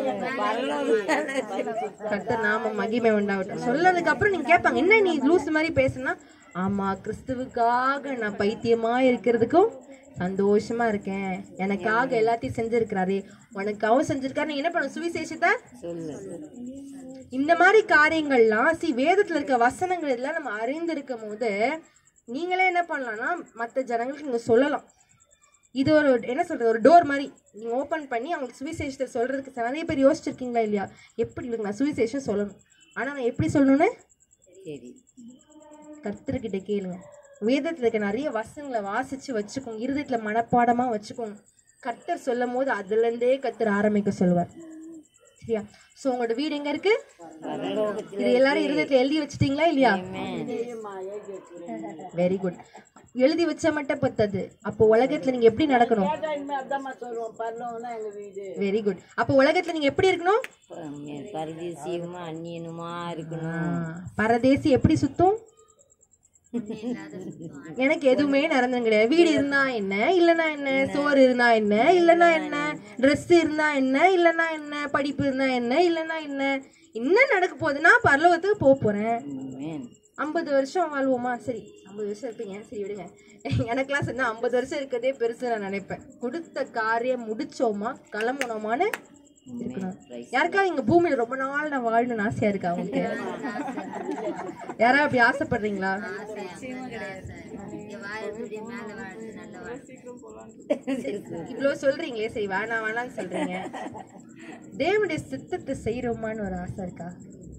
கர்த்தர் நாம மகிமை உண்டாகட்டும் சொல்லதுக்கு அப்புறம் நீங்க கேட்பாங்க என்ன நீ லூஸ் மாதிரி பேசுனா ஆமா கிறிஸ்துவுக்காக நான் பைத்தியமா இருக்கிறதுக்கும் சந்தோஷமா இருக்கேன் எனக்காக எல்லாத்தையும் செஞ்சிருக்கிறாரு உனக்காகவும் செஞ்சிருக்காரு நீங்க என்ன பண்ண சுவிசேஷத்தை இந்த மாதிரி காரியங்கள்லாம் சி வேதத்துல இருக்க வசனங்கள் எல்லாம் நம்ம அறிந்திருக்கும் போது நீங்களே என்ன பண்ணலாம்னா மற்ற ஜனங்களுக்கு நீங்க சொல்லலாம் இது ஒரு என்ன சொல்றது ஒரு டோர் மாதிரி நீங்க ஓபன் பண்ணி அவங்களுக்கு சுவிசேஷத்தை சொல்றதுக்கு நிறைய பேர் யோசிச்சிருக்கீங்களா இல்லையா எப்படி இருக்கு நான் சுவிசேஷம் சொல்லணும் ஆனா நான் எப்படி சொல்லணும்னு சரி கர்த்தர்கிட்ட கேளுங்க வேதத்துல இருக்க நிறைய வசனங்களை வாசிச்சு வச்சுக்கோங்க இருதயத்துல மனப்பாடமா வச்சுக்கோங்க கர்த்தர் சொல்லும் போது அதுல இருந்தே கர்த்தர் ஆரம்பிக்க சொல்லுவார் சரியா சோ உங்களோட வீடு எங்க இருக்கு இது எல்லாரும் இருதயத்துல எழுதி வச்சிட்டீங்களா இல்லையா வெரி குட் எழுதி வச்சா மட்டும் பத்தாது அப்போ உலகத்துல நீங்க எப்படி நடக்கணும் வெரி குட் அப்போ உலகத்துல நீங்க எப்படி இருக்கணும் ப- பரதேசியமா அந்நியனுமா இருக்கணும் ஆ, பரதேசி எப்படி சுத்தும் எனக்கு எதுவுமே நடந்தது கிடையாது வீடு இருந்தா என்ன இல்லனா என்ன சோறு இருந்தா என்ன இல்லனா என்ன Dress இருந்தா என்ன இல்லனா என்ன படிப்பு இருந்தா என்ன இல்லனா என்ன என்ன நடக்க போகுதுன்னா பரலோகத்துக்கு போக போறேன் ஆமென். ஐம்பது வருஷம் வாழ்வோமா சரி ஐம்பது வருஷம் இருப்பீங்க சரி விடுங்க எனக்கெல்லாம் சொன்னா ஐம்பது வருஷம் இருக்கதே பெருசு நான் நினைப்பேன் கொடுத்த காரியம் முடிச்சோமா கிளம்பணுமான்னு இருக்கணும் யாருக்காவது இங்க பூமியில ரொம்ப நாள் நான் வாழணும்னு ஆசையா இருக்கா உங்களுக்கு யாராவது அப்படி ஆசைப்படுறீங்களா இவ்வளவு சொல்றீங்களே சரி வேணாம் வேணாம்னு சொல்றீங்க தேவனுடைய சித்தத்தை செய்யறோமான்னு ஒரு ஆசை இருக்கா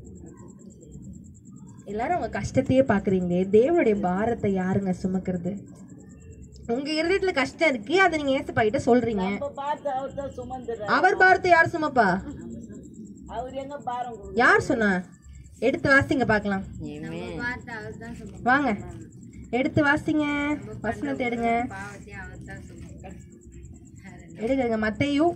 எல்லாரும் உங்க கஷ்டத்தையே பாக்குறீங்களே தேவனுடைய பாரத்தை யாருங்க சுமக்கிறது உங்க இருதயத்துல கஷ்டம் இருக்கு அதை நீங்க ஏசப்பா கிட்ட சொல்றீங்க அவர் பாரத்தை யார் சுமப்பா யார் சொன்னா எடுத்து வாசிங்க பார்க்கலாம் ஆமென். வாங்க எடுத்து வாசிங்க வசனத்தை எடுங்க எடுங்க மத்தையும்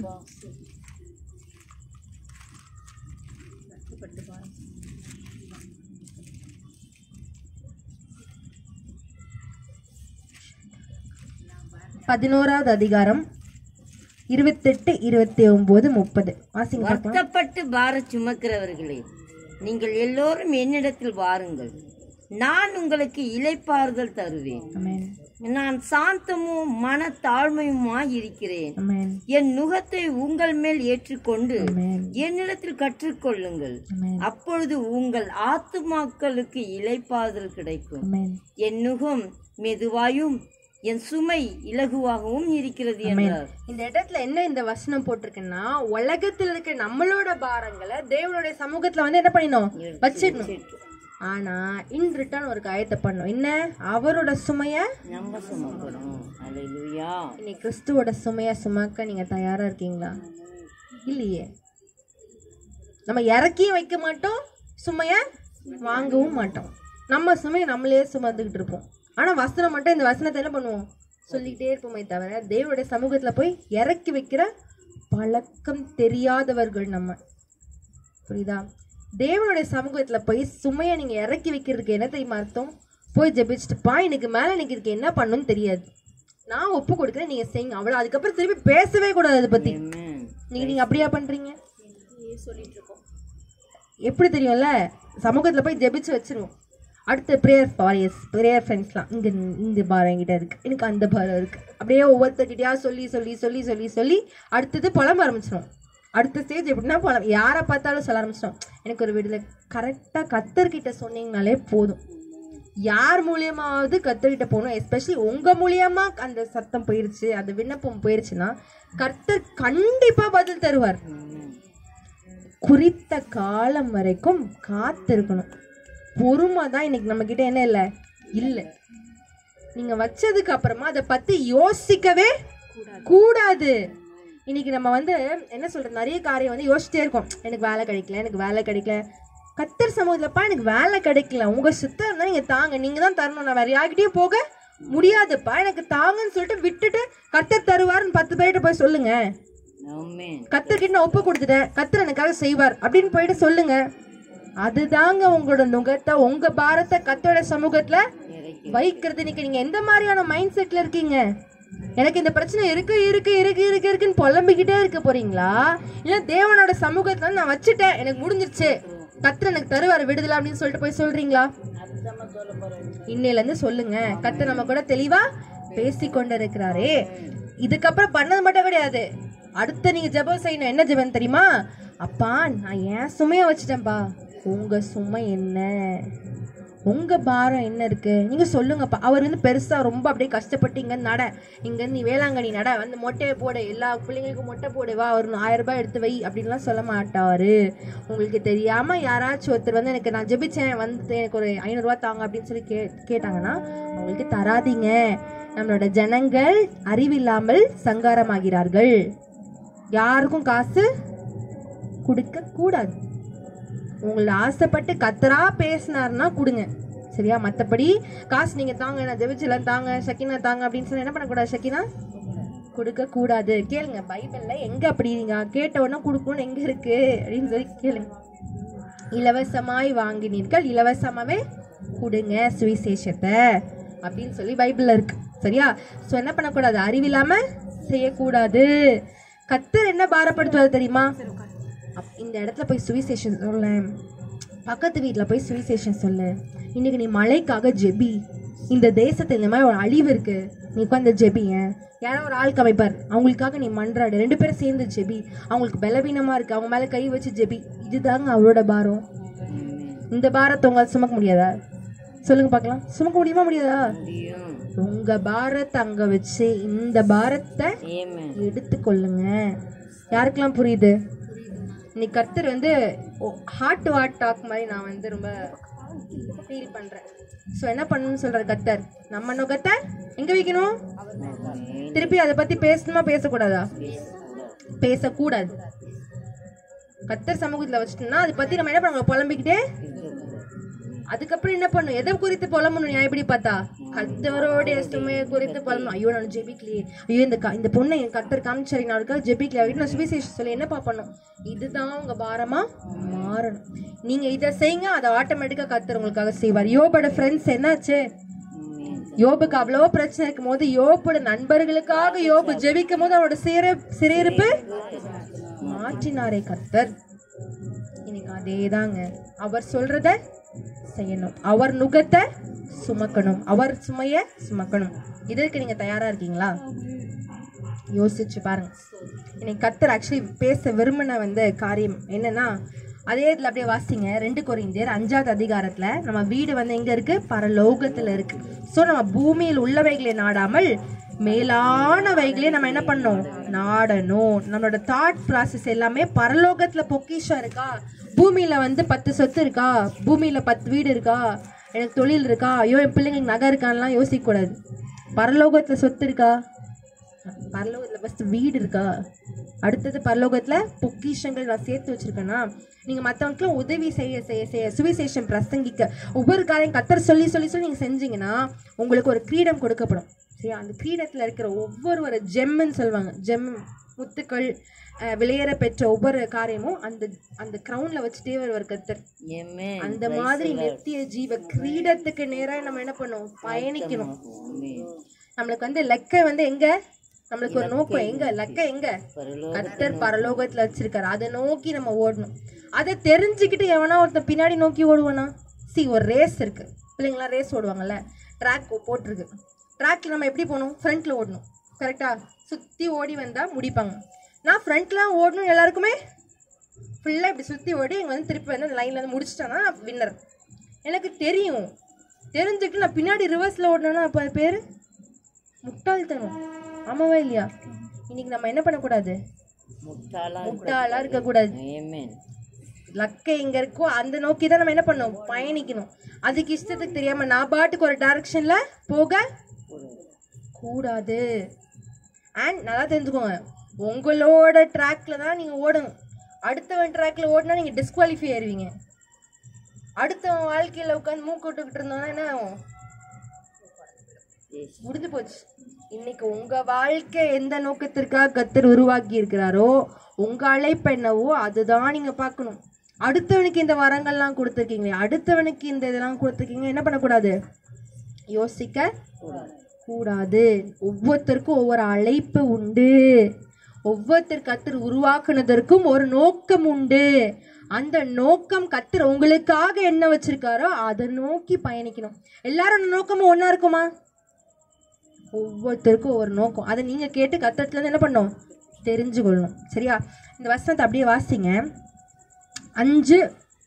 பதினோராவது அதிகாரம் இருபத்தெட்டு இருபத்தி ஒன்பது முப்பது வாசிங்க பார்க்கலாம் வருத்தப்பட்டு பாரம் சுமக்கிறவர்களே நீங்கள் எல்லோரும் என்னிடத்தில் வாருங்கள் நான் உங்களுக்கு இளைப்பாறுதல் தருவேன் அமேன் நான் சாந்தமும் மன தாழ்மையுமாய் இருக்கிறேன் அமேன் என் நுகத்தை உங்கள் மேல் ஏற்றுக்கொண்டு அமேன் என்னிடத்தில் கற்றுக்கொள்ளுங்கள் அமேன் அப்பொழுது உங்கள் ஆத்துமாக்களுக்கு இளைப்பாறுதல் கிடைக்கும் அமேன் என் நுகம் மெதுவாயும் என் சுமை இலகுவாகவும் இருக்கிறது என்றார் இந்த இடத்துல என்ன இந்த வசனம் போட்டிருக்குன்னா உலகத்துல இருக்க நம்மளோட பாரங்களை தேவனுடைய சமூகத்துல வந்து என்ன பண்ணிடணும் வச்சிடணும் ஆனா இன் ரிட்டர்ன் ஒரு காயத்தை பண்ணும் என்ன அவரோட சுமைய நம்ம சுமக்கணும் அல்லேலூயா இன்னைக்கு கிறிஸ்துவோட சுமைய சுமக்க நீங்க தயாரா இருக்கீங்களா இல்லையே நம்ம இறக்கியும் வைக்க மாட்டோம் சுமைய வாங்கவும் மாட்டோம் நம்ம சுமையை நம்மளே சுமந்துக்கிட்டு இருப்போம் ஆனா வசனம் மட்டும் இந்த வசனத்தை என்ன பண்ணுவோம் சொல்லிக்கிட்டே இருப்போமே தவிர தேவனுடைய சமூகத்துல போய் இறக்கி வைக்கிற பழக்கம் தெரியாதவர்கள் நம்ம புரியுதா தேவனுடைய சமூகத்துல போய் சுமையை நீங்க இறக்கி வைக்கிறதுக்கு என்ன தெரியுமா அர்த்தம் போய் ஜெபிச்சுட்டுப்பா எனக்கு மேல எனக்கு இதுக்கு என்ன பண்ணணும்னு தெரியாது நான் ஒப்பு கொடுக்குறேன் நீங்க செய்யுங்க அவ்வளவு அதுக்கப்புறம் திருப்பி பேசவே கூடாது அதை பத்தி Amen. நீங்க நீங்க அப்படியா பண்றீங்க எப்படி தெரியும்ல சமூகத்துல போய் ஜெபிச்சு வச்சிருவோம் அடுத்து ப்ரேயர் வாரியர்ஸ் ப்ரேயர் ஃப்ரெண்ட்ஸ்லாம் இங்க இந்த பாரம் என்கிட்ட இருக்கு எனக்கு அந்த பாரம் இருக்கு அப்படியே ஒவ்வொருத்தர்கிட்டயா சொல்லி சொல்லி சொல்லி சொல்லி சொல்லி அடுத்தது புலம்ப ஆரம்பிச்சிடும் அடுத்த ஸ்டேஜ் எப்படின்னா புலம் யாரை பார்த்தாலும் சொல்ல ஆரம்பிச்சிடும் எனக்கு ஒரு விடுதலை கரெக்டாக கத்தர்கிட்ட சொன்னீங்கனாலே போதும் யார் மூலியமாவது கத்தர்கிட்ட போகணும் எஸ்பெஷலி உங்க மூலியமா அந்த சத்தம் போயிருச்சு அந்த விண்ணப்பம் போயிருச்சுன்னா கர்த்தர் கண்டிப்பா பதில் தருவார் குறித்த காலம் வரைக்கும் காத்திருக்கணும் பொறுமை தான் இன்னைக்கு நம்ம கிட்ட என்ன இல்லை இல்லை நீங்க வச்சதுக்கு அப்புறமா அதை பத்தி யோசிக்கவே கூடாது இன்னைக்கு நம்ம வந்து என்ன சொல்றது நிறைய காரியம் வந்து யோசிச்சிட்டே இருக்கோம் எனக்கு வேலை கிடைக்கல எனக்கு வேலை கிடைக்கல கத்தர் சமூகத்துலப்பா எனக்கு வேலை கிடைக்கல உங்க சுத்தம் இருந்தா நீங்க தாங்க நீங்க தான் தரணும் நான் வேற யார்கிட்டயும் போக முடியாதுப்பா எனக்கு தாங்கன்னு சொல்லிட்டு விட்டுட்டு கத்தர் தருவார்னு பத்து பேர்கிட்ட போய் சொல்லுங்க Amen. கத்தர்கிட்ட நான் ஒப்பு கொடுத்துட்டேன் கத்தர் எனக்காக செய்வார் அப்படின்னு போயிட்டு சொல்லுங்க அதுதாங்க உங்களோட நுகத்தை உங்க பாரத்தை கத்தோட சமூகத்துல வைக்கிறது இன்னைக்கு நீங்க எந்த மாதிரியான மைண்ட் செட்ல இருக்கீங்க எனக்கு இந்த பிரச்சனை இருக்கு இருக்கு இருக்கு இருக்கு இருக்குன்னு புலம்பிக்கிட்டே இருக்க போறீங்களா இல்ல தேவனோட சமூகத்துல நான் வச்சுட்டேன் எனக்கு முடிஞ்சிருச்சு கத்தர் எனக்கு தருவார் விடுதலை அப்படின்னு சொல்லிட்டு போய் சொல்றீங்களா இன்னையில இருந்து சொல்லுங்க கத்தர் நம்ம கூட தெளிவா பேசி கொண்டிருக்கிறாரே இதுக்கப்புறம் பண்ணது மட்டும் கிடையாது அடுத்து நீங்க ஜெபம் செய்யணும் என்ன ஜெபம் தெரியுமா அப்பா நான் ஏன் சுமைய வச்சுட்டேன்ப்பா உங்க சுமை என்ன உங்க பாரம் என்ன இருக்கு நீங்க சொல்லுங்கப்பா அவர் வந்து பெருசா ரொம்ப அப்படியே கஷ்டப்பட்டு இங்க நட இங்க இருந்து நீ வேளாங்கண்ணி நட வந்து மொட்டையை போடு எல்லா பிள்ளைங்களுக்கும் மொட்டை போடு வா ஒரு ஆயிரம் ரூபாய் எடுத்து வை அப்படின்லாம் சொல்ல மாட்டாரு உங்களுக்கு தெரியாம யாராச்சும் ஒருத்தர் வந்து எனக்கு நான் ஜெபிச்சேன் வந்து எனக்கு ஒரு ஐநூறுரூவா தாங்க அப்படின்னு சொல்லி கே கேட்டாங்கன்னா அவங்களுக்கு தராதீங்க நம்மளோட ஜனங்கள் அறிவில்லாமல் சங்காரமாகிறார்கள் யாருக்கும் காசு கொடுக்க கூடாது உங்களை ஆசைப்பட்டு கத்தரா பேசினாருன்னா கொடுங்க சரியா மற்றபடி காசு நீங்க தாங்க நான் ஜெபிச்சலாம் தாங்க ஷக்கினா தாங்க அப்படின்னு சொல்லி என்ன பண்ணக்கூடாது ஷக்கினா கொடுக்க கூடாது கேளுங்க பைபிள்ல எங்க அப்படி நீங்க கேட்ட உடனே கொடுக்கணும்னு எங்க இருக்கு அப்படின்னு சொல்லி கேளுங்க இலவசமாய் வாங்கினீர்கள் இலவசமாவே கொடுங்க சுவிசேஷத்தை அப்படின்னு சொல்லி பைபிள்ல இருக்கு சரியா ஸோ என்ன பண்ணக்கூடாது அறிவில்லாம செய்யக்கூடாது கத்தர் என்ன பாரப்படுத்துவது தெரியுமா அப்- இந்த இடத்துல போய் சுவிசேஷன் சொல்ல பக்கத்து வீட்டில் போய் சுவிசேஷன் சொல்லு இன்னைக்கு நீ மழைக்காக ஜெபி இந்த தேசத்துல இந்த மாதிரி ஒரு அழிவு இருக்கு நீ உட்காந்து ஜெபிய யாரோ ஒரு ஆள் கமைப்பார் அவங்களுக்காக நீ மன்றாடு ரெண்டு பேரும் சேர்ந்து ஜெபி அவங்களுக்கு பலவீனமா இருக்கு அவங்க மேல கை வச்சு ஜெபி இதுதாங்க அவரோட பாரம் இந்த பாரத்தை உங்களால் சுமக்க முடியாதா சொல்லுங்க பார்க்கலாம் சுமக்க முடியுமா முடியாதா முடியும் உங்க பாரத்தை அங்க வச்சு இந்த பாரத்தை Amen. எடுத்துக்கொள்ளுங்க யாருக்கெல்லாம் புரியுது இன்னைக்கு கர்த்தர் வந்து ஹார்ட் டு ஹார்ட் டாக் மாதிரி நான் வந்து ரொம்ப ஃபீல் பண்றேன் ஸோ என்ன பண்ணணும்னு சொல்ற கர்த்தர் நம்ம நுகத்தை எங்க வைக்கணும் திருப்பி அதை பத்தி பேசணுமா பேசக்கூடாதா பேசக்கூடாது கர்த்தர் சமூகத்துல வச்சுட்டோம்னா அதை பத்தி நம்ம என்ன பண்ணுவோம் புலம்பிக்கிட்டே அதுக்கப்புறம் என்ன பண்ணும் எதை குறித்து புலம்பணும் நான் எப்படி பார்த்தா கத்தவரோடைய சுமையை குறித்து புலம்பணும் ஐயோ நான் ஜெபிக்கலையே ஐயோ இந்த க- இந்த பொண்ணை என் கத்தர் காமிச்சாரி நான் அவருக்காக ஜெபிக்கலையே அப்படின்னு நான் சுவிசேஷம் சொல்லி என்னப்பா பண்ணும் இதுதான் உங்க பாரமா மாறணும் நீங்க இதை செய்யுங்க அதை ஆட்டோமேட்டிக்கா கத்தர் உங்களுக்காக செய்வார் யோபோட ஃப்ரெண்ட்ஸ் என்னாச்சு யோபுக்கு அவ்வளவோ பிரச்சனை இருக்கும் போது யோபோட நண்பர்களுக்காக யோபு ஜெபிக்கும் போது அவரோட சிற சிறையிருப்பு மாற்றினாரே கர்த்தர் இன்னைக்கு அதேதாங்க அவர் சொல்றத செய்யணும் அவர் நுகத்தை சுமக்கணும் அவர் சுமைய சுமக்கணும் இதற்கு நீங்க தயாரா இருக்கீங்களா யோசிச்சு பாருங்க இன்னைக்கு கத்தர் ஆக்சுவலி பேச விரும்பின வந்து காரியம் என்னன்னா அதே இதில் அப்படியே வாசிங்க ரெண்டு கொரிந்தியர் அஞ்சாவது அதிகாரத்துல நம்ம வீடு வந்து எங்க இருக்கு பரலோகத்துல இருக்கு ஸோ நம்ம பூமியில் உள்ளவைகளை நாடாமல் மேலானவைகளே நம்ம என்ன பண்ணணும் நாடணும் நம்மளோட தாட் ப்ராசஸ் எல்லாமே பரலோகத்துல பொக்கிஷம் இருக்கா பூமியில வந்து பத்து சொத்து இருக்கா பூமியில பத்து வீடு இருக்கா எனக்கு தொழில் இருக்கா ஐயோ என் பிள்ளைங்களுக்கு நகை இருக்கான்லாம் யோசிக்க கூடாது பரலோகத்துல சொத்து இருக்கா பரலோகத்துல ஃபர்ஸ்ட் வீடு இருக்கா அடுத்தது பரலோகத்துல பொக்கிஷங்கள் நான் சேர்த்து வச்சிருக்கேன்னா நீங்க மத்தவங்களுக்குலாம் உதவி செய்ய செய்ய செய்ய சுவிசேஷம் பிரசங்கிக்க ஒவ்வொரு காரியம் கத்தர் சொல்லி சொல்லி சொல்லி நீங்க செஞ்சீங்கன்னா உங்களுக்கு ஒரு கிரீடம் கொடுக்கப்படும் சரியா அந்த கிரீடத்துல இருக்கிற ஒவ்வொரு ஒரு ஜெம்முன்னு சொல்லுவாங்க ஜெம் முத்துக்கள் அஹ், விலையேற பெற்ற ஒவ்வொரு காரியமும் அந்த அந்த கிரவுன்ல வச்சுட்டே வருவார் கத்தர் Amen. அந்த மாதிரி நித்திய ஜீவ கிரீடத்துக்கு நேரா நம்ம என்ன பண்ணுவோம் பயணிக்கணும் Amen. நம்மளுக்கு வந்து லெக்க வந்து எங்க நம்மளுக்கு ஒரு நோக்கம் எங்க லெக்க எங்க பரலோக கர்த்தர் பரலோகத்துல வச்சிருக்காரு அதை நோக்கி நம்ம ஓடணும் அதை தெரிஞ்சுக்கிட்டு எவனா ஒருத்தன் பின்னாடி நோக்கி ஓடுவானா சி ஒரு ரேஸ் இருக்கு பிள்ளைங்களாம் ரேஸ் ஓடுவாங்கல்ல ட்ராக் போட்டிருக்கு ட்ராக்ல நம்ம எப்படி போகணும் ஃப்ரண்ட்ல ஓடணும் கரெக்டா சுத்தி ஓடி வந்தா முடிப்பாங்க நான் ஃப்ரண்ட்லாம் ஓடணும் எல்லாருக்குமே ஃபுல்லாக இப்படி சுற்றி ஓடி இங்கே வந்து திருப்பி வந்து அந்த லைனில் வந்து முடிச்சிட்டானா நான் வின்னர் எனக்கு தெரியும் தெரிஞ்சுக்கிட்டு நான் பின்னாடி ரிவர்ஸில் ஓடினேன்னா அப்போ அது பேர் முட்டாள்தனம் ஆமாவா இல்லையா இன்னைக்கு நம்ம என்ன பண்ணக்கூடாது முட்டாளா முட்டாளாக இருக்கக்கூடாது Amen. லக்கை எங்க இருக்கோ அந்த நோக்கி தான் நம்ம என்ன பண்ணணும் பயணிக்கணும் அதுக்கு இஷ்டத்துக்கு தெரியாம நான் பாட்டுக்கு ஒரு டைரக்ஷன்ல போக கூடாது அண்ட் நல்லா தெரிஞ்சுக்கோங்க உங்களோட ட்ராக்ல தான் நீங்க ஓடணும் அடுத்தவன் ட்ராக்ல ஓடினா நீங்க டிஸ்குவாலிஃபை ஆயிருவீங்க அடுத்தவன் வாழ்க்கையில உட்காந்து மூக்கு விட்டுக்கிட்டு இருந்தோம்னா என்ன ஆகும் Yes. முடிஞ்சு போச்சு இன்னைக்கு உங்க வாழ்க்கை எந்த நோக்கத்திற்காக கத்தர் உருவாக்கி இருக்கிறாரோ உங்க அழைப்பு என்னவோ அதுதான் நீங்க பார்க்கணும் அடுத்தவனுக்கு இந்த வரங்கள்லாம் கொடுத்துருக்கீங்களே அடுத்தவனுக்கு இந்த இதெல்லாம் கொடுத்துருக்கீங்க என்ன பண்ணக்கூடாது யோசிக்க கூடாது ஒவ்வொருத்தருக்கும் ஒவ்வொரு அழைப்பு உண்டு ஒவ்வொருத்தர் கத்தர் உருவாக்குனதற்கும் ஒரு நோக்கம் உண்டு அந்த நோக்கம் கத்தர் உங்களுக்காக என்ன வச்சிருக்காரோ அதை நோக்கி பயணிக்கணும் எல்லாரோட நோக்கமும் ஒண்ணா இருக்குமா ஒவ்வொருத்தருக்கும் ஒவ்வொரு நோக்கம் அதை நீங்க கேட்டு கத்தத்துல இருந்து என்ன பண்ணணும் தெரிஞ்சு கொள்ளணும் சரியா இந்த வசனத்தை அப்படியே வாசிங்க அஞ்சு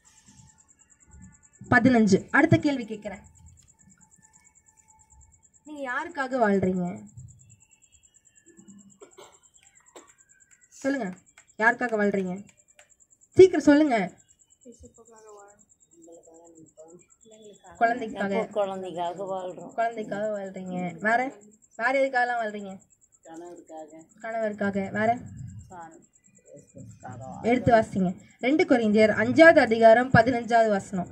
பதினஞ்சு அடுத்த கேள்வி கேட்குறேன் நீங்க யாருக்காக வாழ்றீங்க சொல்லுங்க யாருக்காக வாழ்றீங்க சீக்கிரம் சொல்லுங்க குழந்தைக்காக குழந்தைக்காக வாழ்றோம் குழந்தைக்காக வாழ்றீங்க வேற வேற எதுக்காகலாம் வாழ்றீங்க கணவருக்காக வேற எடுத்து வாசிங்க ரெண்டு கொரிந்தியர் அஞ்சாவது அதிகாரம் பதினஞ்சாவது வசனம்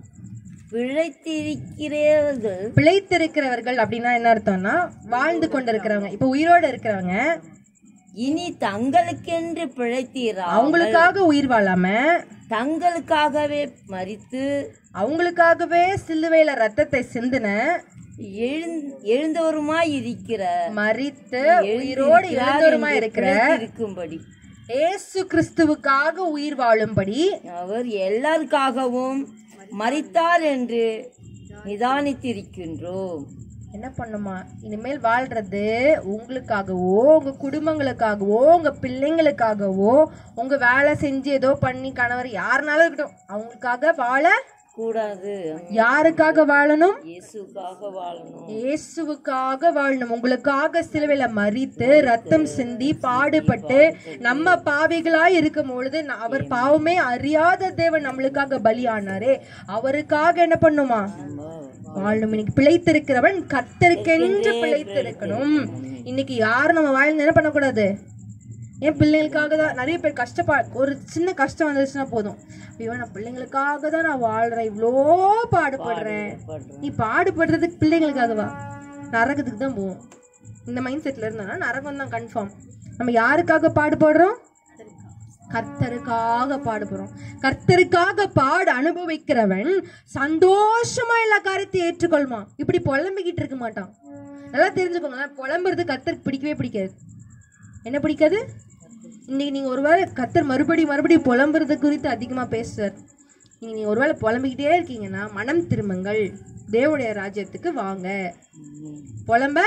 பிழைத்திருக்கிறவர்கள் பிழைத்திருக்கிறவர்கள் அப்படின்னா என்ன அர்த்தம்னா வாழ்ந்து கொண்டிருக்கிறவங்க இப்ப உயிரோட இருக்கிறவங்க இனி தங்களுக்கென்று பிழைத்தீரா அவங்களுக்காக உயிர் வாழாம தங்களுக்காகவே மறித்து அவங்களுக்காகவே சிலுவையில ரத்தத்தை சிந்தின எழுந்- எழுந்தவருமாய் இருக்கிற மறித்து உயிரோடு எழுந்தவருமா இருக்கிற இருக்கும்படி ஏசு கிறிஸ்துவுக்காக உயிர் வாழும்படி அவர் எல்லாருக்காகவும் மறித்தார் என்று நிதானித்திருக்கின்றோம் என்ன பண்ணுமா இனிமேல் வாழ்றது உங்களுக்காகவோ உங்க குடும்பங்களுக்காகவோ உங்க பிள்ளைங்களுக்காகவோ உங்க வேலை செஞ்சு ஏதோ பண்ணி கணவர் யாருனாலும் இருக்கட்டும் அவங்களுக்காக வாழ கூடாது யாருக்காக வாழணும் இயேசுக்காக வாழணும் இயேசுவுக்காக வாழணும் உங்களுக்காக சிலுவையில மறித்து ரத்தம் சிந்தி பாடுபட்டு நம்ம பாவிகளாய் இருக்கும் பொழுது ந- அவர் பாவமே அறியாத தேவன் நம்மளுக்காக பலியானாரே அவருக்காக என்ன பண்ணுமா வாழணும் இன்னைக்கு பிழைத்திருக்கிறவன் கத்தருக்கென்று பிழைத்திருக்கணும் இன்னைக்கு யாரும் நம்ம வாழ்ந்து என்ன பண்ணக்கூடாது என் பிள்ளைங்களுக்காக தான் நிறைய பேர் கஷ்டப்பா ஒரு சின்ன கஷ்டம் வந்துருச்சுன்னா போதும் ஐயோ நான் பிள்ளைங்களுக்காக தான் நான் வாழ்றேன் இவ்வளோ பாடுபடுறேன் நீ பாடுபடுறதுக்கு பிள்ளைங்களுக்காகவா நரகத்துக்கு தான் போவோம் இந்த மைண்ட் செட்ல இருந்தோம்னா நரகம் தான் கன்ஃபார்ம் நம்ம யாருக்காக பாடுபடுறோம் கர்த்தருக்காக பாடுபடுறோம் கர்த்தருக்காக பாடு அனுபவிக்கிறவன் சந்தோஷமா எல்லா காரியத்தையும் ஏற்றுக்கொள்மா இப்படி புலம்பிக்கிட்டு இருக்க மாட்டான் நல்லா தெரிஞ்சுக்கோங்க புலம்புறது கர்த்தருக்கு பிடிக்கவே பிடிக்காது என்ன பிடிக்காது இன்னைக்கு நீங்க ஒருவேளை கர்த்தர் மறுபடி மறுபடியும் புலம்புறது குறித்து அதிகமா பேசுறார் நீங்க நீங்க ஒருவேளை புலம்பிக்கிட்டே இருக்கீங்கன்னா மனம் திரும்புங்கள் தேவனுடைய ராஜ்யத்துக்கு வாங்க புலம்ப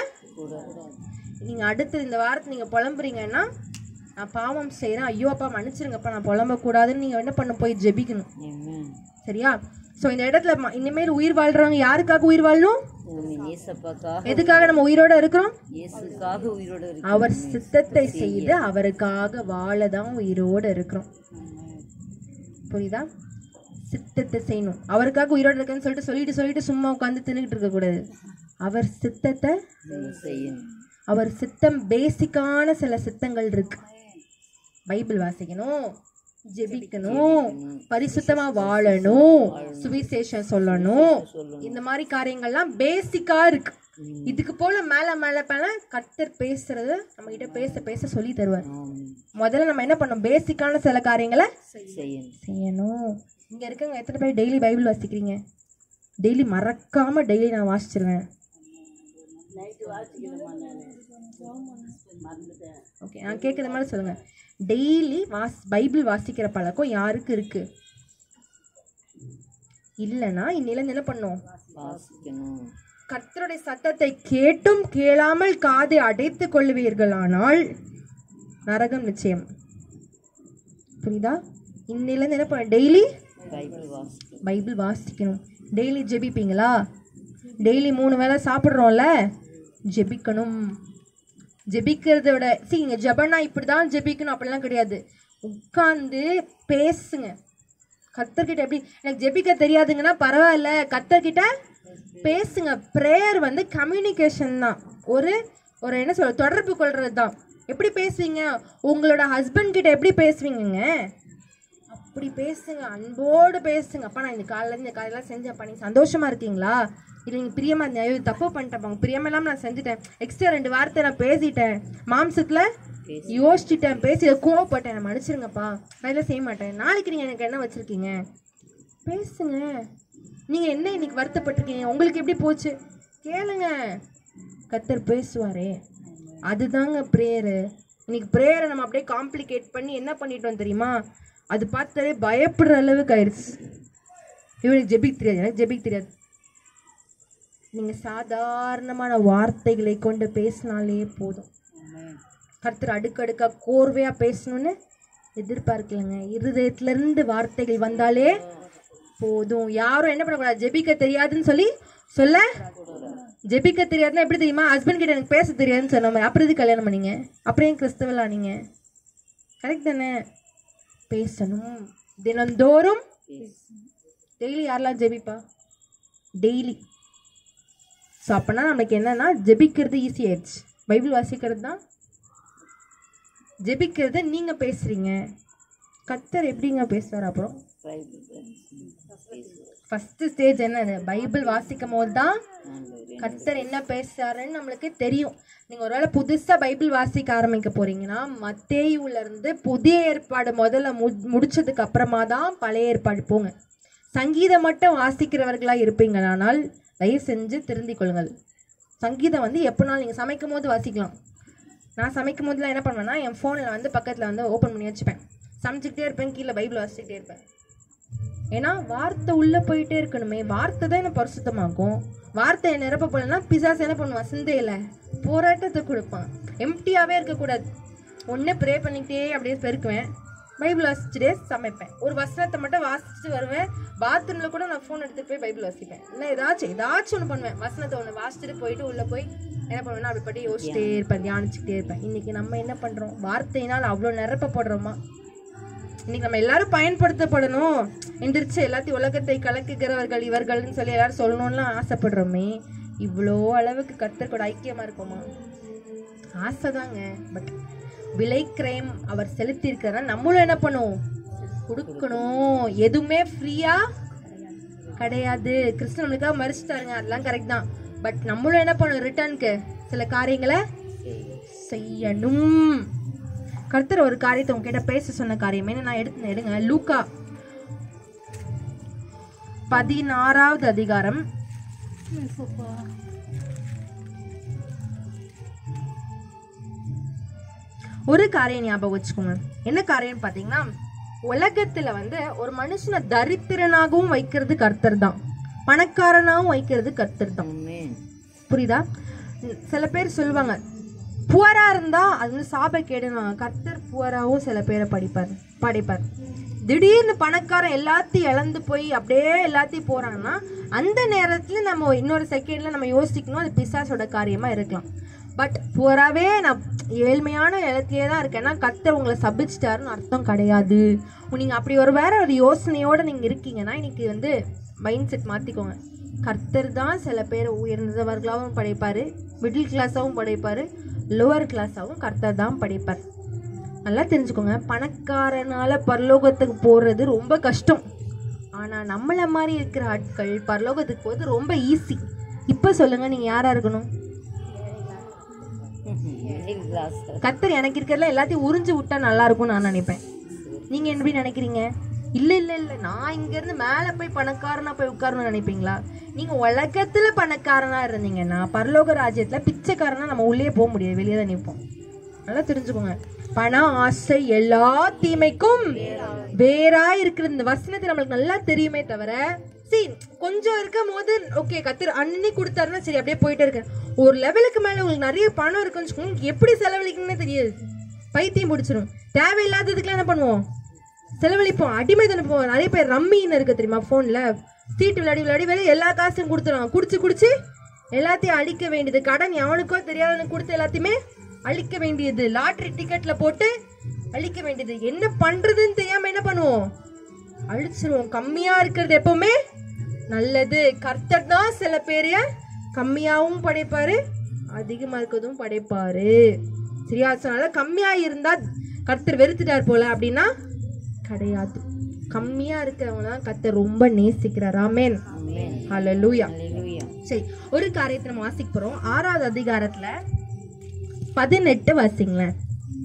நீங்க அடுத்து இந்த வாரத்தை நீங்க புலம்புறீங்கன்னா நான் பாவம் செய்றேன் ஐயோ அப்பா மன்னிச்சிருங்கப்பா நான் புலம்ப கூடாதுன்னு நீங்க என்ன பண்ண போய் ஜெபிக்கணும் Amen. சரியா சோ இந்த இடத்துல ம- இனிமேல் உயிர் வாழ்றவங்க யாருக்காக உயிர் வாழணும் உம் இயேசப்பாக்காக எதுக்காக நம்ம உயிரோட இருக்கிறோம் இயேசுக்காக உயிரோடு இருக்கு அவர் சித்தத்தை செய்து அவருக்காக வாழதான் உயிரோட இருக்கிறோம் புரியுதா சித்தத்தை செய்யணும் அவருக்காக உயிரோட இருக்கேன்னு சொல்லிட்டு சொல்லிட்டு சொல்லிட்டு சும்மா உட்காந்து தின்னுக்கிட்டு இருக்க கூடாது அவர் சித்தத்தை செய்யணும் அவர் சித்தம் பேசிக்கான சில சித்தங்கள் இருக்கு பைபிள் வாசிக்கணும் ஜெபிக்கணும் பரிசுத்தமா வாழணும் சுவிசேஷம் சொல்லணும் இந்த மாதிரி காரியங்கள்லாம் பேசிக்கா இருக்கு இதுக்கு போல மேல மேல மேல கர்த்தர் பேசுறது நம்ம கிட்ட பேச பேச சொல்லி தருவார் முதல்ல நம்ம என்ன பண்ணோம் பேசிக்கான சில காரியங்களை செய்யணும் செய்யணும் இங்க இருக்கவங்க எத்தனை பேர் டெய்லி பைபிள் வாசிக்கிறீங்க டெய்லி மறக்காம டெய்லி நான் வாசிச்சிருவேன் ஓகே நான் கேட்குற மாதிரி சொல்லுங்க டெய்லி வாஸ் பைபிள் வாசிக்கிற பழக்கம் யாருக்கு இருக்கு இல்லைன்னா இன்னிலேருந்து என்ன பண்ணோம் வாசிக்கணும் கர்த்தருடைய சத்தத்தை கேட்டும் கேளாமல் காதை அடைத்துக் கொள்வீர்களானால் நரகம் நிச்சயம் புரியுதா இன்னிலேருந்து என்ன பண்ண டெய்லி பைபிள் வாசிக்கணும் பைபிள் வாசிக்கணும் டெய்லி ஜெபிப்பீங்களா டெய்லி மூணு வேளை சாப்பிட்றோம்ல ஜெபிக்கணும் ஜெபிக்கிறத விட see இங்க ஜெபனா இப்படி தான் ஜெபிக்கணும் அப்படிலாம் கிடையாது உட்கார்ந்து பேசுங்க கத்தர்கிட்ட எப்படி எனக்கு ஜெபிக்க தெரியாதுங்கன்னா பரவாயில்ல கத்தர்கிட்ட பேசுங்க ப்ரேயர் வந்து கம்யூனிகேஷன் தான் ஒரு ஒரு என்ன சொல்ற தொடர்பு கொள்றது தான் எப்படி பேசுவீங்க உங்களோட ஹஸ்பண்ட் கிட்ட எப்படி பேசுவீங்கங்க அப்படி பேசுங்க அன்போடு பேசுங்க அப்பா நான் இந்த காலையில இந்த காலையில செஞ்சேன்ப்பா நீங்க சந்தோஷமா இருக்கீங்களா இல்லை நீங்கள் பிரியமா இருந்தீங்க ஐயோ தப்பு பண்ணிட்டேன் பிரியமா இல்லாம நான் செஞ்சுட்டேன் எக்ஸ்ட்ரா ரெண்டு வார்த்தை நான் பேசிட்டேன் மாம்சத்துல யோசிச்சுட்டேன் பேசி கோவப்பட்டேன் நான் மன்னிச்சிருங்கப்பா நான் இதெல்லாம் செய்ய மாட்டேன் நாளைக்கு நீங்க எனக்கு என்ன வச்சிருக்கீங்க பேசுங்க நீங்க என்ன இன்னைக்கு வருத்தப்பட்டிருக்கீங்க உங்களுக்கு எப்படி போச்சு கேளுங்க கத்தர் பேசுவாரே அதுதாங்க ப்ரேயரு இன்னைக்கு ப்ரேயரை நம்ம அப்படியே காம்ப்ளிகேட் பண்ணி என்ன பண்ணிட்டோம் தெரியுமா அது பார்த்தாலே பயப்படுற அளவுக்கு ஆயிடுச்சு இவனுக்கு ஜெபிக் தெரியாது எனக்கு ஜெபிக் தெரியாது நீங்க சாதாரணமான வார்த்தைகளை கொண்டு பேசினாலே போதும் கர்த்தர் அடுக்கடுக்கா கோர்வையா பேசணும்னு எதிர்பார்க்கலங்க இருதயத்துல இருந்து வார்த்தைகள் வந்தாலே போதும் யாரும் என்ன பண்ணக்கூடாது ஜெபிக்க தெரியாதுன்னு சொல்லி சொல்ல ஜெபிக்க தெரியாதுன்னா எப்படி தெரியுமா ஹஸ்பண்ட் கிட்ட எனக்கு பேச தெரியாதுன்னு சொன்ன மாதிரி அப்புறம் எதுக்கு கல்யாணம் பண்ணீங்க அப்புறம் ஏன் கிறிஸ்தவலா நீங்க கரெக்ட் தானே பேசணும் தினந்தோறும் டெய்லி யாரெல்லாம் ஜெபிப்பா டெய்லி ஸோ அப்போனா நமக்கு என்னன்னா ஜெபிக்கிறது ஈஸி ஆயிடுச்சு பைபிள் வாசிக்கிறது தான் ஜெபிக்கிறது நீங்கள் பேசுகிறீங்க கத்தர் எப்படிங்க பேசுவார் அப்புறம் பைபிள் ஃபஸ்ட்டு ஸ்டேஜ் என்னது பைபிள் வாசிக்கும் போது தான் கர்த்தர் என்ன பேசுறாருன்னு நம்மளுக்கு தெரியும் நீங்கள் ஒருவேளை புதுசாக பைபிள் வாசிக்க ஆரம்பிக்க போறீங்கன்னா மத்தேயுல இருந்து புதிய ஏற்பாடு முதல்ல மு முடிச்சதுக்கு அப்புறமா தான் பழைய ஏற்பாடு போங்க சங்கீதம் மட்டும் வாசிக்கிறவர்களா இருப்பீங்களானால் தயவு செஞ்சு திருந்திக் கொள்ளுங்கள் சங்கீதம் வந்து எப்போனாலும் நீங்கள் சமைக்கும் போது வாசிக்கலாம் நான் சமைக்கும் போதுலாம் என்ன பண்ணுவேன்னா என் ஃபோனில் வந்து பக்கத்தில் வந்து ஓப்பன் பண்ணி வச்சுப்பேன் சமைச்சிக்கிட்டே இருப்பேன் கீழே பைபிள் வாசிச்சுக்கிட்டே இருப்பேன் ஏன்னா வார்த்தை உள்ள போயிட்டே இருக்கணுமே வார்த்தை தான் என்ன பரிசுத்தமாக்கும் வார்த்தையை நிரப்ப போலன்னா பிசாஸ் என்ன பண்ணுவான் சிந்தையில போராட்டத்தை கொடுப்பான் எம்டியாவே இருக்கக்கூடாது ஒன்று ப்ரே பண்ணிக்கிட்டே அப்படியே பெருக்குவேன் பைபிள் வாசிச்சுட்டே சமைப்பேன் ஒரு வசனத்தை மட்டும் வாசிச்சுட்டு வருவேன் பாத்ரூம்ல கூட நான் ஃபோன் எடுத்துட்டு போய் பைபிள் வாசிப்பேன் இல்லை ஏதாச்சும் ஏதாச்சும் ஒன்று பண்ணுவேன் வசனத்தை ஒன்று வாசிச்சுட்டு போயிட்டு உள்ள போய் என்ன பண்ணுவேன்னா அப்படி பட்டி யோசிச்சுட்டே இருப்பேன் தியானிச்சுக்கிட்டே இருப்பேன் இன்னைக்கு நம்ம என்ன பண்றோம் வார்த்தையினால் அவ்வளோ நிரப்பப்படுறோமா இன்னைக்கு நம்ம எல்லாரும் பயன்படுத்தப்படணும் எந்திரிச்சு எல்லாத்தையும் உலகத்தை கலக்குகிறவர்கள் இவர்கள்னு சொல்லி எல்லாரும் சொல்லணும்லாம் ஆசைப்படுறோமே இவ்வளோ அளவுக்கு கர்த்தர் கூட ஐக்கியமா இருக்கோமா ஆசைதாங்க பட் விலை கிரயம் அவர் செலுத்தி இருக்கிறதா நம்மளும் என்ன பண்ணுவோம் கொடுக்கணும் எதுவுமே ஃப்ரீயா கிடையாது கிறிஸ்து நம்மளுக்காக மறிச்சுட்டாருங்க அதெல்லாம் கரெக்ட் தான் பட் நம்மளும் என்ன பண்ணணும் ரிட்டர்னுக்கு சில காரியங்களை செய்யணும் கர்த்தர் ஒரு காரியத்தை உங்ககிட்ட பேச சொன்ன காரியம் என்ன நான் எடுத்து எடுங்க லூக்கா பதினாறாவது அதிகாரம் ஒரு காரியம் ஞாபகம் வச்சுக்கோங்க என்ன காரியம் பாத்தீங்கன்னா உலகத்துல வந்து ஒரு மனுஷனை தரித்திரனாகவும் வைக்கிறது கர்த்தர் தான் பணக்காரனாகவும் வைக்கிறது கர்த்தர் தான் புரியுதா உம் சில பேர் சொல்லுவாங்க புவரா இருந்தா அது வந்து சாபக்கேடுன்னு கர்த்தர் புவராவும் சில பேரை படிப்பார் படைப்பார் திடீர்னு பணக்காரன் எல்லாத்தையும் இழந்து போய் அப்படியே எல்லாத்தையும் போறாங்கன்னா அந்த நேரத்துல நம்ம இன்னொரு செகண்ட்ல நம்ம யோசிக்கணும் அது பிசாசோட காரியமா இருக்கலாம் பட் புவராவே நான் ஏழ்மையான இடத்துலயே தான் இருக்கேன்னா கர்த்தர் உங்களை சபிச்சிட்டாருன்னு அர்த்தம் கிடையாது நீங்க அப்படி ஒரு வேற ஒரு யோசனையோட நீங்க இருக்கீங்கன்னா இன்னைக்கு வந்து மைண்ட் செட் மாத்திக்கோங்க கர்த்தர் தான் சில பேர் உயர்ந்தவர்களாகவும் படைப்பாரு மிடில் கிளாஸாகவும் படைப்பாரு லோவர் கிளாஸாகவும் கர்த்தர் தான் படைப்பார் நல்லா தெரிஞ்சுக்கோங்க பணக்காரனால பரலோகத்துக்கு போறது ரொம்ப கஷ்டம் ஆனா நம்மள மாதிரி இருக்கிற ஆட்கள் பரலோகத்துக்கு போகிறது ரொம்ப ஈஸி இப்ப சொல்லுங்க நீங்க யாரா இருக்கணும் மிடில் கிளாஸ் கத்தர் எனக்கு இருக்கிறதுல எல்லாத்தையும் உறிஞ்சு விட்டா நல்லா இருக்கும்னு நான் நினைப்பேன் நீங்க எப்படி நினைக்கிறீங்க இல்ல இல்ல இல்ல நான் இங்க இருந்து மேல போய் பணக்காரனா போய் உட்காரணும்னு நினைப்பீங்களா நீங்க உலகத்துல பணக்காரனா இருந்தீங்கன்னா பரலோக ராஜ்யத்துல பிச்சைக்காரனா நம்ம உள்ளே போக முடியாது வெளியே தான் நிற்போம் நல்லா தெரிஞ்சுக்கோங்க பணம் ஆசை எல்லா தீமைக்கும் வேறா இருக்கிற இந்த வசனத்தை நம்மளுக்கு நல்லா தெரியுமே தவிர சரி கொஞ்சம் இருக்கும் போது ஓகே கத்திர அன்னி கொடுத்தாருன்னா சரி அப்படியே போயிட்டே இருக்கேன் ஒரு லெவலுக்கு மேல உங்களுக்கு நிறைய பணம் இருக்குன்னு வச்சுக்கோங்க எப்படி செலவழிக்கணும்னு தெரியாது பைத்தியம் பிடிச்சிரும் தேவையில்லாததுக்குலாம் என்ன பண்ணுவோம் செலவழிப்போம் அடிமை தானே போவோம் நிறைய பேர் ரம்மின்னு இருக்கு தெரியுமா ஃபோனில் சீட்டு விளையாடி விளையாடி வெளியே எல்லா காசும் கொடுத்துருவாங்க குடிச்சு குடிச்சு எல்லாத்தையும் அழிக்க வேண்டியது கடன் எவனுக்கோ தெரியாதவனுக்கு கொடுத்து எல்லாத்தையுமே அழிக்க வேண்டியது லாட்ரி டிக்கெட்ல போட்டு அழிக்க வேண்டியது என்ன பண்றதுன்னு தெரியாம என்ன பண்ணுவோம் அழிச்சிருவோம் கம்மியா இருக்கிறது எப்பவுமே நல்லது கர்த்தர் தான் சில பேரைய கம்மியாவும் படைப்பாரு அதிகமா இருக்கிறதும் படைப்பாரு சரியா அதனால கம்மியா இருந்தா கர்த்தர் வெறுத்துட்டார் போல அப்படின்னா கிடையாது கம்மியா இருக்கிறவங்க தான் கர்த்தர் ரொம்ப நேசிக்கிறார் ஆமென் ஹalleluya ஹalleluya சரி ஒரு காரியத்தை நம்ம வாசிக்க போறோம் ஆறாவது அதிகாரத்துல பதினெட்டு வாசிங்களேன்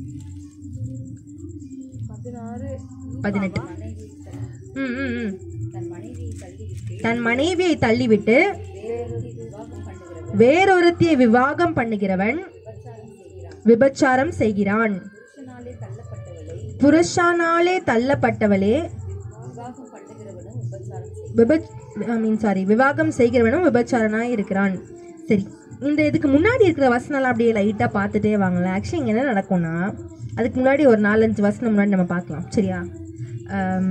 பதினாறு பதினெட்டு ம், ம், ம். தன் மனைவியை தள்ளிவிட்டு தன் மனைவியை தள்ளிவிட்டு வேறொரு விவாகம் பண்ணுகிறவன் வேறொருத்தியை விவாகம் பண்ணுகிறவன் விபச்சாரம் செய்கிறான் புருஷனாலே தள்ளப்பட்டவளை புருஷனாலே தள்ளப்பட்டவளே விவாகம் பண்ணுகிறவனும் உபச்சாரம் செய்யும் விபச் ஐ மீன் சாரி விவாகம் செய்கிறவனும் விபச்சாரனாய் இருக்கிறான் சரி இந்த இதுக்கு முன்னாடி இருக்கிற வசனம்லாம் அப்படியே லைட்டாக பார்த்துட்டே வாங்கலாம் ஆக்சுவலி இங்கே என்ன நடக்கும்னா அதுக்கு முன்னாடி ஒரு நாலஞ்சு வசனம் முன்னாடி நம்ம பார்க்கலாம் சரியா ஆம்,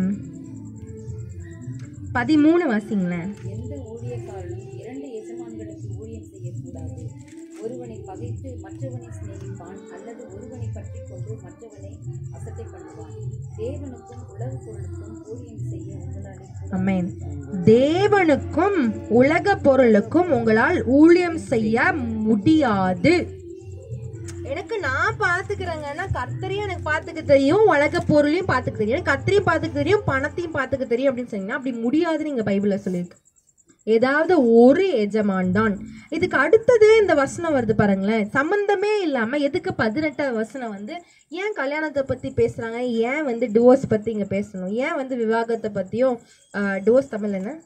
பதிமூணு வாசிங்களேன் எந்த ஊழியக்காரனும் இரண்டு எஜமான்களுக்கு ஊழியம் செய்யக்கூடாது ஒருவனை பகைத்து மற்றவனை சிநேகிப்பான் அல்லது ஒருவனை பற்றி கொண்டு மற்றவனை அசட்டை பண்ணுவான் தேவனுக்கும் உலக பொருளுக்கும் ஊழியம் செய்ய உங்களாலே கூடாது. அமேன் தேவனுக்கும் உலக பொருளுக்கும் உங்களால் ஊழியம் செய்ய முடியாது எனக்கு நான் பாத்துக்கிறேங்கன்னா கர்த்தரையும் எனக்கு பாத்துக்க தெரியும் உலக பொருளையும் பாத்துக்க தெரியும் எனக்கு கர்த்தரையும் பாத்துக்க தெரியும் பணத்தையும் பாத்துக்க தெரியும் அப்படின்னு சொன்னீங்கன்னா அப்படி முடியாதுன்னு இங்க பைபிள்ல சொல்லியிருக்கு ஏதாவது ஒரு எஜமான் தான் இதுக்கு அடுத்ததே இந்த வசனம் வருது பாருங்களேன் சம்பந்தமே இல்லாம எதுக்கு பதினெட்டாவது வசனம் வந்து ஏன் கல்யாணத்தை பத்தி பேசுறாங்க ஏன் வந்து டிவோர்ஸ் பத்தி இங்க பேசணும் ஏன் வந்து விவாகத்தை பத்தியும் டிவோர்ஸ் தமிழ் என்ன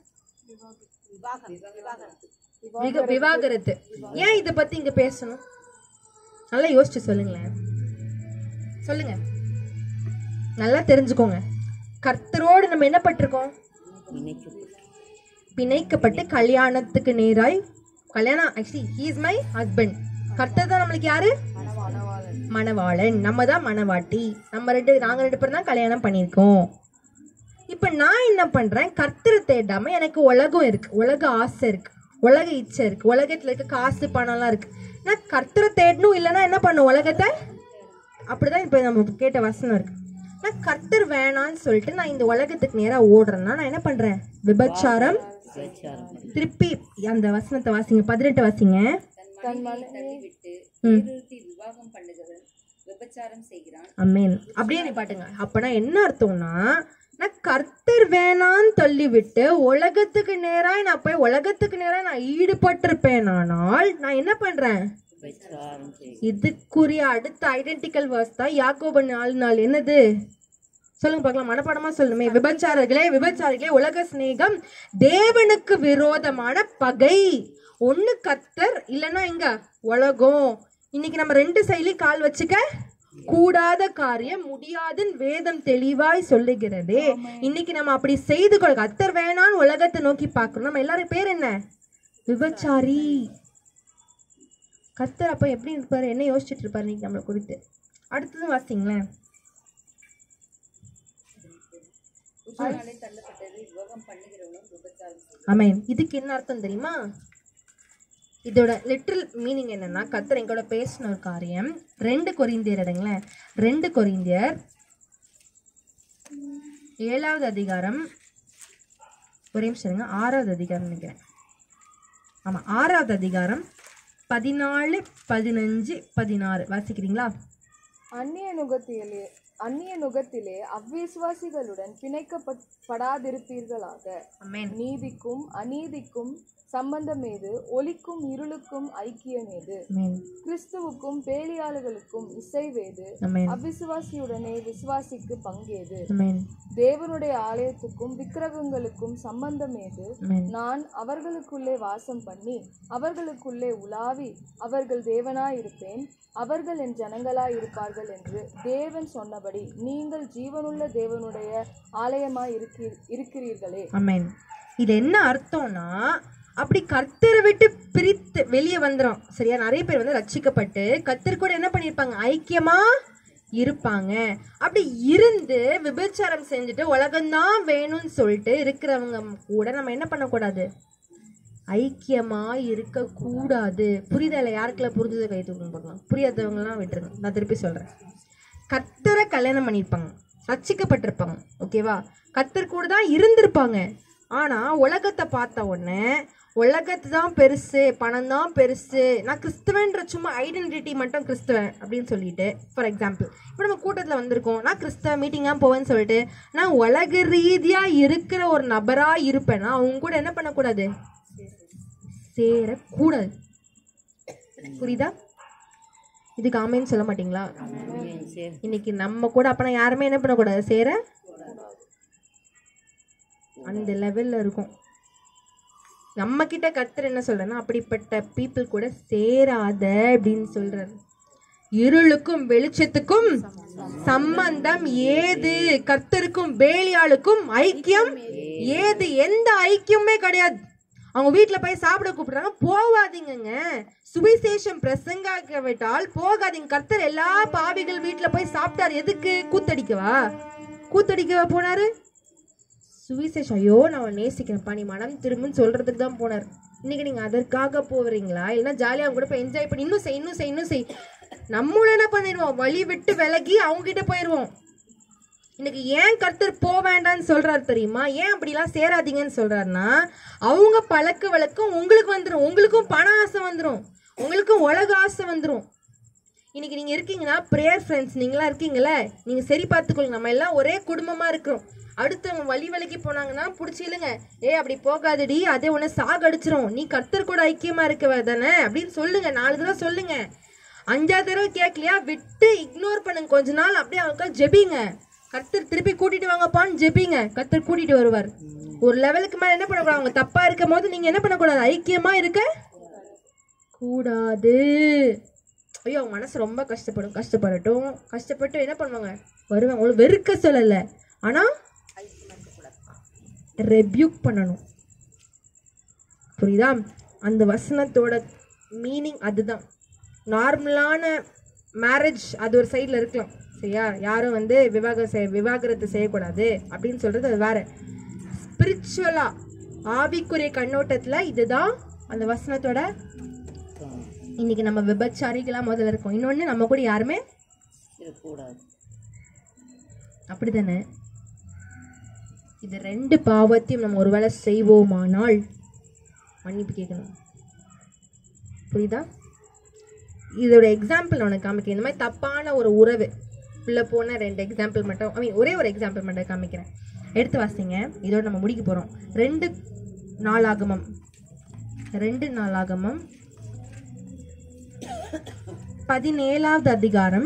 விக- விவாகரத்து ஏன் இத பத்தி இங்க பேசணும் நல்லா யோசிச்சு சொல்லுங்களேன் சொல்லுங்க நல்லா தெரிஞ்சுக்கோங்க கர்த்தரோடு நம்ம என்ன பட்டிருக்கோம் பிணைக்கப்பட்டு கல்யாணத்துக்கு நேராய் கல்யாணம் actually he is my husband கர்த்தர் தான் நம்மளுக்கு யாரு மணவாளன் நம்ம தான் மணவாட்டி நம்ம ரெண்டு நாங்க ரெண்டு பேரும் தான் கல்யாணம் பண்ணியிருக்கோம் இப்ப நான் என்ன பண்றேன் கர்த்தரை தேடாம எனக்கு உலகம் இருக்கு உலக ஆசை இருக்கு உலக இச்சை இருக்கு உலகத்துல இருக்க காசு பணம்லாம் இருக்கு நான் கர்த்தரை தேடணும் இல்லைன்னா என்ன பண்ணும் உலகத்தை அப்படிதான் இப்ப நம்ம கேட்ட வசனம் இருக்கு நான் கர்த்தர் வேணான்னு சொல்லிட்டு நான் இந்த உலகத்துக்கு நேரா ஓடுறேன்னா நான் என்ன பண்றேன் விபச்சாரம் திருப்பி அந்த வசனத்தை வாசிங்க பதினெட்டு வாசிங்க தன் மனைவியை தள்ளிவிட்டு வேறொருத்தி விவாகம் பண்ணுகிறவன் விபச்சாரம் செய்கிறான் அம்மேன் அப்படியே நீ பாட்டுங்க அப்பனா என்ன அர்த்தம்னா நான் கர்த்தர் வேணான்னு தள்ளிவிட்டு உலகத்துக்கு நேராய் நான் போய் உலகத்துக்கு நேராக நான் ஈடுபட்டிருப்பேன் ஆனால் நான் என்ன பண்றேன் இதுக்குரிய அடுத்த ஐடென்டிக்கல் வேர்ஸ் தான் யாக்கோபு நாலு நாள் என்னது சொல்லுங்க பார்க்கலாம் மனப்பாடமா சொல்லணுமே விபச்சாரர்களே விபச்சாரிகளே உலக சிநேகம் தேவனுக்கு விரோதமான பகை ஒண்ணு கத்தர் இல்லைன்னா எங்க உலகம் இன்னைக்கு நம்ம ரெண்டு சைட்லயும் கால் வச்சுக்க கூடாத காரியம் முடியாதுன்னு வேதம் தெளிவாய் சொல்லுகிறதே இன்னைக்கு நம்ம அப்படி செய்து கொள்ள கத்தர் வேணான்னு உலகத்தை நோக்கி பார்க்கணும் நம்ம எல்லாரும் பேர் என்ன விபச்சாரி கத்தர் அப்ப எப்படி இருப்பாரு என்ன யோசிச்சுட்டு இருப்பாரு இன்னைக்கு நம்மளை குறித்து அடுத்தது வாசிங்களேன் புருஷனாலே தள்ளப்பட்டது விவாகம் பண்ணுகிறவனும் விபச்சாரம் செய்கிறான் ஆமேன் இதுக்கு என்ன அர்த்தம் தெரியுமா இதோட லிட்டில் மீனிங் என்னன்னா கத்தர் எங்கூட பேசின ஒரு காரியம் ரெண்டு கொரிந்தியர் எடுங்களேன் ரெண்டு கொரிந்தியர் ஏழாவது அதிகாரம் ஒரே நிமிஷம் இருங்க ஆறாவது அதிகாரம் நினைக்கிறேன் ஆமா ஆறாவது அதிகாரம் பதினாலு பதினஞ்சு பதினாறு வாசிக்கிறீங்களா அந்நிய நுகத்திலே அந்நிய நுகத்திலே அவ்விசுவாசிகளுடன் பிணைக்கப்படாதிருப்பீர்களாக அமேன் நீதிக்கும் அநீதிக்கும் சம்பந்தமேது ஒளிக்கும் இருளுக்கும் ஐக்கியமேது அமேன் கிறிஸ்துவுக்கும் பேலியாளுகளுக்கும் இசைவேது அமேன் அவ்விசுவாசியுடனே விசுவாசிக்கு பங்கேது அமேன் தேவனுடைய ஆலயத்துக்கும் விக்கிரகங்களுக்கும் சம்பந்தமேது அமேன் நான் அவர்களுக்குள்ளே வாசம் பண்ணி அவர்களுக்குள்ளே உலாவி அவர்கள் தேவனாயிருப்பேன் அவர்கள் என் ஜனங்களாய் இருப்பார்கள் என்று தேவன் சொன்னபடி நீங்கள் ஜீவனுள்ள தேவனுடைய ஆலயமாய் இருக்கீர் இருக்கிறீர்களே அமேன் இது என்ன அர்த்தம்னா அப்படி கர்த்தரை விட்டு பிரித்து வெளியே வந்துரும் சரியா நிறைய பேர் வந்து ரட்சிக்கப்பட்டு கர்த்தர் கூட என்ன பண்ணியிருப்பாங்க ஐக்கியமா இருப்பாங்க அப்படி இருந்து விபச்சாரம் செஞ்சுட்டு உலகம்தான் வேணும்னு சொல்லிட்டு இருக்கிறவங்க கூட நம்ம என்ன பண்ணக்கூடாது ஐக்கியமா இருக்க கூடாது புரிதல யாருக்குள்ள புரிஞ்சதை கை தூக்கணும் பார்க்கலாம் புரியாதவங்கலாம் விட்டுருங்க நான் திருப்பி சொல்றேன் கத்தரை கல்யாணம் பண்ணியிருப்பாங்க ரட்சிக்கப்பட்டிருப்பாங்க ஓகேவா கத்தர் கூட தான் இருந்திருப்பாங்க ஆனா உலகத்தை பார்த்த உடனே உலகத்து தான் பெருசு பணம் தான் பெருசு நான் கிறிஸ்துவன்ற சும்மா ஐடென்டிட்டி மட்டும் கிறிஸ்துவன் அப்படின்னு சொல்லிட்டு ஃபார் எக்ஸாம்பிள் இப்போ நம்ம கூட்டத்தில் வந்திருக்கோம் நான் கிறிஸ்தவ மீட்டிங்காக போவேன்னு சொல்லிட்டு நான் உலக ரீதியாக இருக்கிற ஒரு நபராக இருப்பேன்னா அவங்க கூட என்ன பண்ணக்கூடாது சேரக்கூடாது புரியுதா இதுக்கு ஆமைன்னு சொல்ல மாட்டீங்களா சரி இன்னைக்கு நம்ம கூட அப்பனா யாருமே என்ன பண்ணக்கூடாது சேர அந்த லெவல்ல இருக்கும் நம்ம கிட்ட கர்த்தர் என்ன சொல்றேன்னா அப்படிப்பட்ட பீப்புள் கூட சேராத அப்படின்னு சொல்றாரு இருளுக்கும் வெளிச்சத்துக்கும் சம்பந்தம் ஏது கர்த்தருக்கும் பேலியாளுக்கும் ஐக்கியம் ஏது எந்த ஐக்கியமே கிடையாது அவங்க வீட்ல போய் சாப்பிட கூப்பிடுறாங்க போகாதீங்கங்க சுவிசேஷம் பிரசங்காக்க விட்டால் போகாதீங்க கர்த்தர் எல்லா பாவிகள் வீட்ல போய் சாப்பிட்டாரு எதுக்கு கூத்தடிக்கவா கூத்தடிக்கவா போனாரு சுவிசேஷம் ஐயோ நான் உன்னை நேசிக்கிறேன்ப்பா நீ மனம் திரும்புன்னு சொல்றதுக்கு தான் போனார் இன்னைக்கு நீங்க அதற்காக போறீங்களா இல்லைன்னா ஜாலியா அவங்க கூட போய் என்ஜாய் பண்ணி இன்னும் செய் இன்னும் செய் இன்னும் செய் நம்மளும் என்ன பண்ணிடுவோம் வழி விட்டு விலகி அவங்க கிட்ட போயிடுவோம் இன்னைக்கு ஏன் கர்த்தர் போக வேண்டாம்னு சொல்றாரு தெரியுமா ஏன் அப்படிலாம் சேராதீங்கன்னு சொல்றாருன்னா அவங்க பழக்க வழக்கம் உங்களுக்கு வந்துடும் உங்களுக்கும் பண ஆசை வந்துடும் உங்களுக்கும் உலக ஆசை வந்துடும் இன்னைக்கு நீங்க இருக்கீங்கன்னா ப்ரேயர் ஃப்ரெண்ட்ஸ் நீங்களா இருக்கீங்களே நீங்க சரி பார்த்துக்கொள்ளுங்க நம்ம எல்லாம் ஒரே குடும்பமா இருக்கிறோம் அடுத்தவங்க வழி விலகி போனாங்கன்னா பிடிச்சி இல்லைங்க ஏ அப்படி போகாதடி அதே உன்னை சாகடிச்சிரும் நீ கர்த்தர் கூட ஐக்கியமா இருக்கவ தானே அப்படின்னு சொல்லுங்க நாலு தடவை சொல்லுங்க அஞ்சாவது தடவை கேட்கலையா விட்டு இக்னோர் பண்ணுங்க கொஞ்ச நாள் அப்படியே அவங்க ஜெபிங்க கர்த்தர் திருப்பி கூட்டிட்டு வாங்கப்பான்னு ஜெபிங்க கர்த்தர் கூட்டிட்டு வருவார் ஒரு லெவலுக்கு மேல என்ன பண்ணக்கூடாது அவங்க தப்பா இருக்கும் போது நீங்க என்ன பண்ணக்கூடாது ஐக்கியமா இருக்க கூடாது ஐயோ அவங்க மனசு ரொம்ப கஷ்டப்படும் கஷ்டப்படட்டும் கஷ்டப்பட்டு என்ன பண்ணுவாங்க வருவாங்க உங்களுக்கு வெறுக்க சொல்லல ஆனா ரெபியூக் பண்ணணும் புரியுதா அந்த வசனத்தோட மீனிங் அதுதான் நார்மலான மேரேஜ் அது ஒரு சைடில் இருக்கலாம் சரியா யாரும் வந்து விவாக செய் விவாகரத்து செய்யக்கூடாது அப்படின்னு சொல்றது அது வேற ஸ்பிரிச்சுவலா ஆவிக்குரிய கண்ணோட்டத்தில் இதுதான் அந்த வசனத்தோட இன்னைக்கு நம்ம விபச்சாரிகளா முதல்ல இருக்கோம் இன்னொன்று நம்ம கூட யாருமே இருக்கக்கூடாது அப்படிதானே இது ரெண்டு பாவத்தையும் நம்ம ஒருவேளை செய்வோமானால் மன்னிப்பு கேட்கணும் புரியுதா இதோட எக்ஸாம்பிள் நான் உனக்கு காமிக்கிறேன் இந்த மாதிரி தப்பான ஒரு உறவு உள்ள போன ரெண்டு எக்ஸாம்பிள் மட்டும் ஐ மீன் ஒரே ஒரு எக்ஸாம்பிள் மட்டும் காமிக்கிறேன் எடுத்து வாசிங்க இதோட நம்ம முடிக்க போகிறோம் ரெண்டு நாளாகமம் ரெண்டு நாளாகமம் பதினேழாவது அதிகாரம்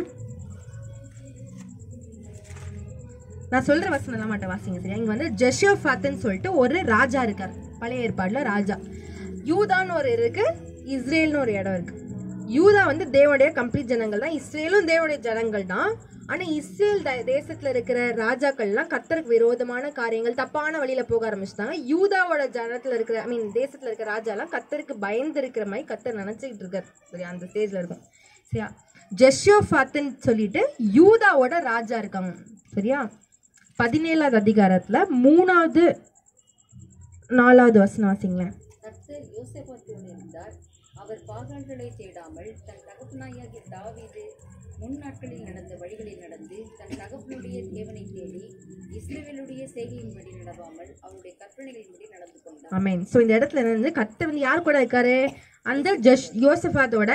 நான் சொல்ற வசனம் எல்லாம் மாட்டேன் வாசிங்க சரியா இங்க வந்து ஜெஷோஃபாத்னு சொல்லிட்டு ஒரு ராஜா இருக்கார் பழைய ஏற்பாடுல ராஜா யூதான்னு ஒரு இருக்கு இஸ்ரேல்னு ஒரு இடம் இருக்கு யூதா வந்து தேவனுடைய கம்ப்ளீட் ஜனங்கள் தான் இஸ்ரேலும் தேவனுடைய ஜனங்கள் தான் ஆனா இஸ்ரேல் த- தேசத்துல இருக்கிற ராஜாக்கள்லாம் கத்தருக்கு விரோதமான காரியங்கள் தப்பான வழியில போக ஆரம்பிச்சிட்டாங்க யூதாவோட ஜனத்துல இருக்கிற ஐ மீன் தேசத்துல இருக்கிற ராஜாலாம் கத்தருக்கு பயந்து இருக்கிற மாதிரி கத்தர் நினைச்சுக்கிட்டு இருக்காரு சரியா அந்த ஸ்டேஜ்ல இருக்கும் சரியா ஜெஷோஃபாத்துன்னு சொல்லிட்டு யூதாவோட ராஜா இருக்காங்க சரியா பதினேழாவது அதிகாரத்துல மூணாவது நாலாவது வசனம் வாசிங்களேன் கர்த்தர் யோசேபாத்தோடு இருந்தார் அவர் பாகான்களை தேடாமல் தன் தகப்பனாகிய தாவீது முன் நாட்களில் நடந்த வழிகளில் நடந்து தன் தகப்பனுடைய தேவனை தேடி இஸ்ரவேலுடைய செய்கையின்படி நடவாமல் அவருடைய கற்பனைகளின்படி நடந்து கொண்டார் ஆமென் ஸோ இந்த இடத்துல என்ன வந்து கத்த வந்து யார் கூட இருக்காரு அந்த ஜஷ் யோசஃபாத்தோட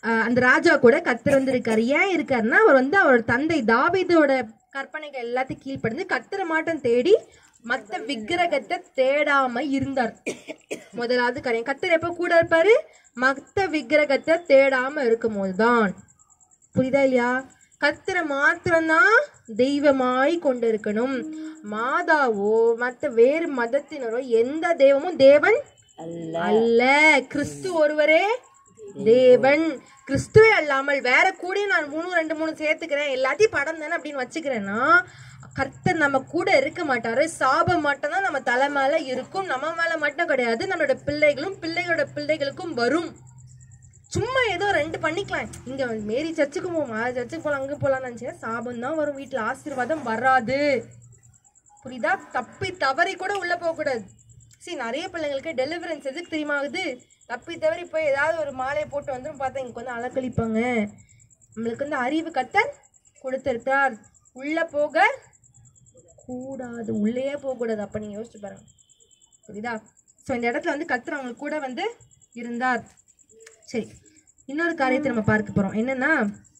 ஆஹ் அந்த ராஜா கூட கத்தர் வந்து இருக்காரு ஏன் இருக்காருன்னா அவர் வந்து அவரோட தந்தை தாவீதோட கற்பனைகள் எல்லாத்தையும் கீழ்ப்படிந்து கத்தரை மாட்டம் தேடி மத்த விக்கிரகத்தை தேடாம இருந்தார் முதலாவது காரியம் கத்தர் எப்ப கூட இருப்பாரு மத்த விக்கிரகத்தை தேடாம இருக்கும் போதுதான் புரியுதா இல்லையா கத்தரை மாத்திரம்தான் தெய்வமாய் கொண்டிருக்கணும் மாதாவோ மத்த வேறு மதத்தினரோ எந்த தெய்வமும் தேவன் அல்ல கிறிஸ்து ஒருவரே தேவன் கிறிஸ்துவே அல்லாமல் வேற கூட நான் மூணு ரெண்டு மூணு சேர்த்துக்கிறேன் எல்லாத்தையும் படம் தானே அப்படின்னு வச்சுக்கிறேன்னா கர்த்தர் நம்ம கூட இருக்க மாட்டாரு சாபம் மட்டும் தான் நம்ம தலை மேல இருக்கும் நம்ம மேல மட்டும் கிடையாது நம்மளோட பிள்ளைகளும் பிள்ளைகளோட பிள்ளைகளுக்கும் வரும் சும்மா ஏதோ ரெண்டு பண்ணிக்கலாம் இங்க மேரி சர்ச்சுக்கு போவோம் ஆ சர்ச்சுக்கு போலாம் அங்க போலாம்னு நினைச்சேன் சாபம் தான் வரும் வீட்டுல ஆசீர்வாதம் வராது புரியுதா தப்பி தவறி கூட உள்ள போக கூடாது சரி நிறைய பிள்ளைங்களுக்கு டெலிவரன்ஸ் எதுக்கு தெரியுமா ஆகுது தப்பி தவறி போய் ஏதாவது ஒரு மாலையை போட்டு வந்து பார்த்தா இங்க வந்து அலக்கழிப்பாங்க நம்மளுக்கு வந்து அறிவு கத்தன் கொடுத்திருக்கார் உள்ள போக கூடாது உள்ளேயே போக கூடாது அப்ப நீங்க யோசிச்சு பாருங்க புரியுதா ஸோ இந்த இடத்துல வந்து கத்தர் அவங்க கூட வந்து இருந்தார் சரி இன்னொரு காரியத்தை நம்ம பார்க்க போறோம் என்னன்னா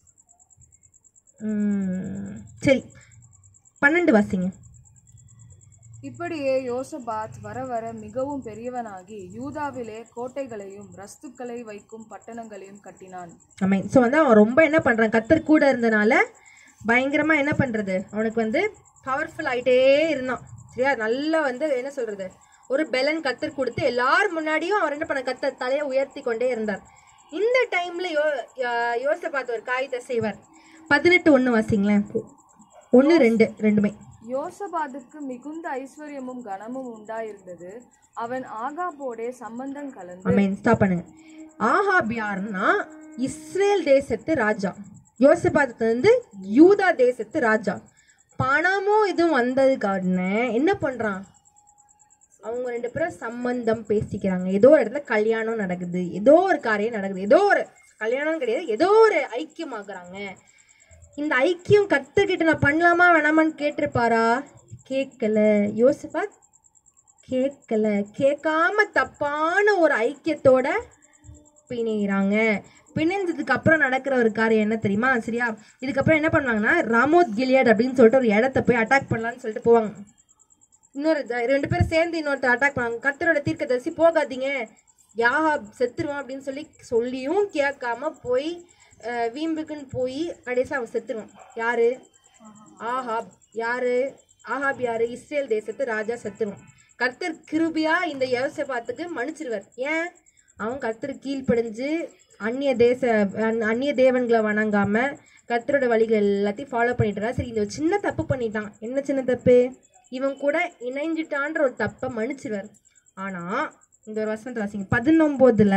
உம், சரி பன்னெண்டு வாசிங்க இப்படியே யோசபாத் வர வர மிகவும் பெரியவனாகி யூதாவிலே கோட்டைகளையும் ரஸ்துக்களை வைக்கும் பட்டணங்களையும் கட்டினான் ஆமாம் ஸோ வந்து அவன் ரொம்ப என்ன பண்ணுறான் கத்தர் கூட இருந்தனால பயங்கரமா என்ன பண்றது அவனுக்கு வந்து பவர்ஃபுல் ஆயிட்டே இருந்தான் சரியா நல்லா வந்து என்ன சொல்றது ஒரு பெலன் கத்தர் கொடுத்து எல்லார் முன்னாடியும் அவர் என்ன பண்ண கத்தர் தலையை உயர்த்தி கொண்டே இருந்தார் இந்த டைம்ல யோ யா- யோசபாத் ஒரு காரியத்தை செய்வார் பதினெட்டு ஒன்று வாசிங்களேன் ஒன்று ரெண்டு ரெண்டுமே யோசபாதுக்கு மிகுந்த ஐஸ்வர்யமும் கனமும் உண்டாயிருந்தது அவன் ஆகாபோடே சம்பந்தம் கலந்து ஆமென் ஸ்டாப் பண்ணுங்க ஆகாப் யாருன்னா இஸ்ரேல் தேசத்து ராஜா யோசபாத் வந்து யூதா தேசத்து ராஜா பணமும் இதுவும் வந்தது காரணம் என்ன பண்றான் அவங்க ரெண்டு பேரும் சம்பந்தம் பேசிக்கிறாங்க ஏதோ ஒரு இடத்துல கல்யாணம் நடக்குது ஏதோ ஒரு காரியம் நடக்குது ஏதோ ஒரு கல்யாணம் கிடையாது ஏதோ ஒரு ஐக்கியமாகறாங்க இந்த ஐக்கியம் கத்துக்கிட்டு நான் பண்ணலாமா வேணாமான்னு கேட்டிருப்பாரா கேட்கல யோசிப்பாத் கேட்கல கேட்காம தப்பான ஒரு ஐக்கியத்தோட பிணையிறாங்க பிணைஞ்சதுக்கு அப்புறம் நடக்கிற ஒரு காரியம் என்ன தெரியுமா சரியா இதுக்கப்புறம் என்ன பண்ணுவாங்கன்னா ராமோத் கிலியட் அப்படின்னு சொல்லிட்டு ஒரு இடத்த போய் அட்டாக் பண்ணலாம்னு சொல்லிட்டு போவாங்க இன்னொரு த- ரெண்டு பேரும் சேர்ந்து இன்னொருத்தர் அட்டாக் பண்ணாங்க கர்த்தரோட தீர்க்கதரிசி போகாதீங்க யாஹா செத்துருவான் அப்படின்னு சொல்லி சொல்லியும் கேட்காம போய் அஹ், வீம்புக்குன்னு போய் கடைசியில் அவன் செத்துருவான் யாரு ஆஹாப் யாரு ஆஹாப் யாரு இஸ்ரேல் தேசத்து ராஜா செத்துருவான் கர்த்தர் கிருபியா இந்த யோசபாத்துக்கு மன்னிச்சிருவார் ஏன் அவன் கர்த்தர் கீழ்ப்படிஞ்சு அந்நிய தேச அந்- அந்நிய தேவன்களை வணங்காம கர்த்தரோட வழிகள் எல்லாத்தையும் ஃபாலோ பண்ணிட்டு இருந்தான். சரி இந்த ஒரு சின்ன தப்பு பண்ணிட்டான் என்ன சின்ன தப்பு இவன் கூட இணைஞ்சிட்டான்ற ஒரு தப்பை மன்னிச்சிருவார் ஆனா இந்த ஒரு வசனத்தை வாசிங்க பதினொம்போதுல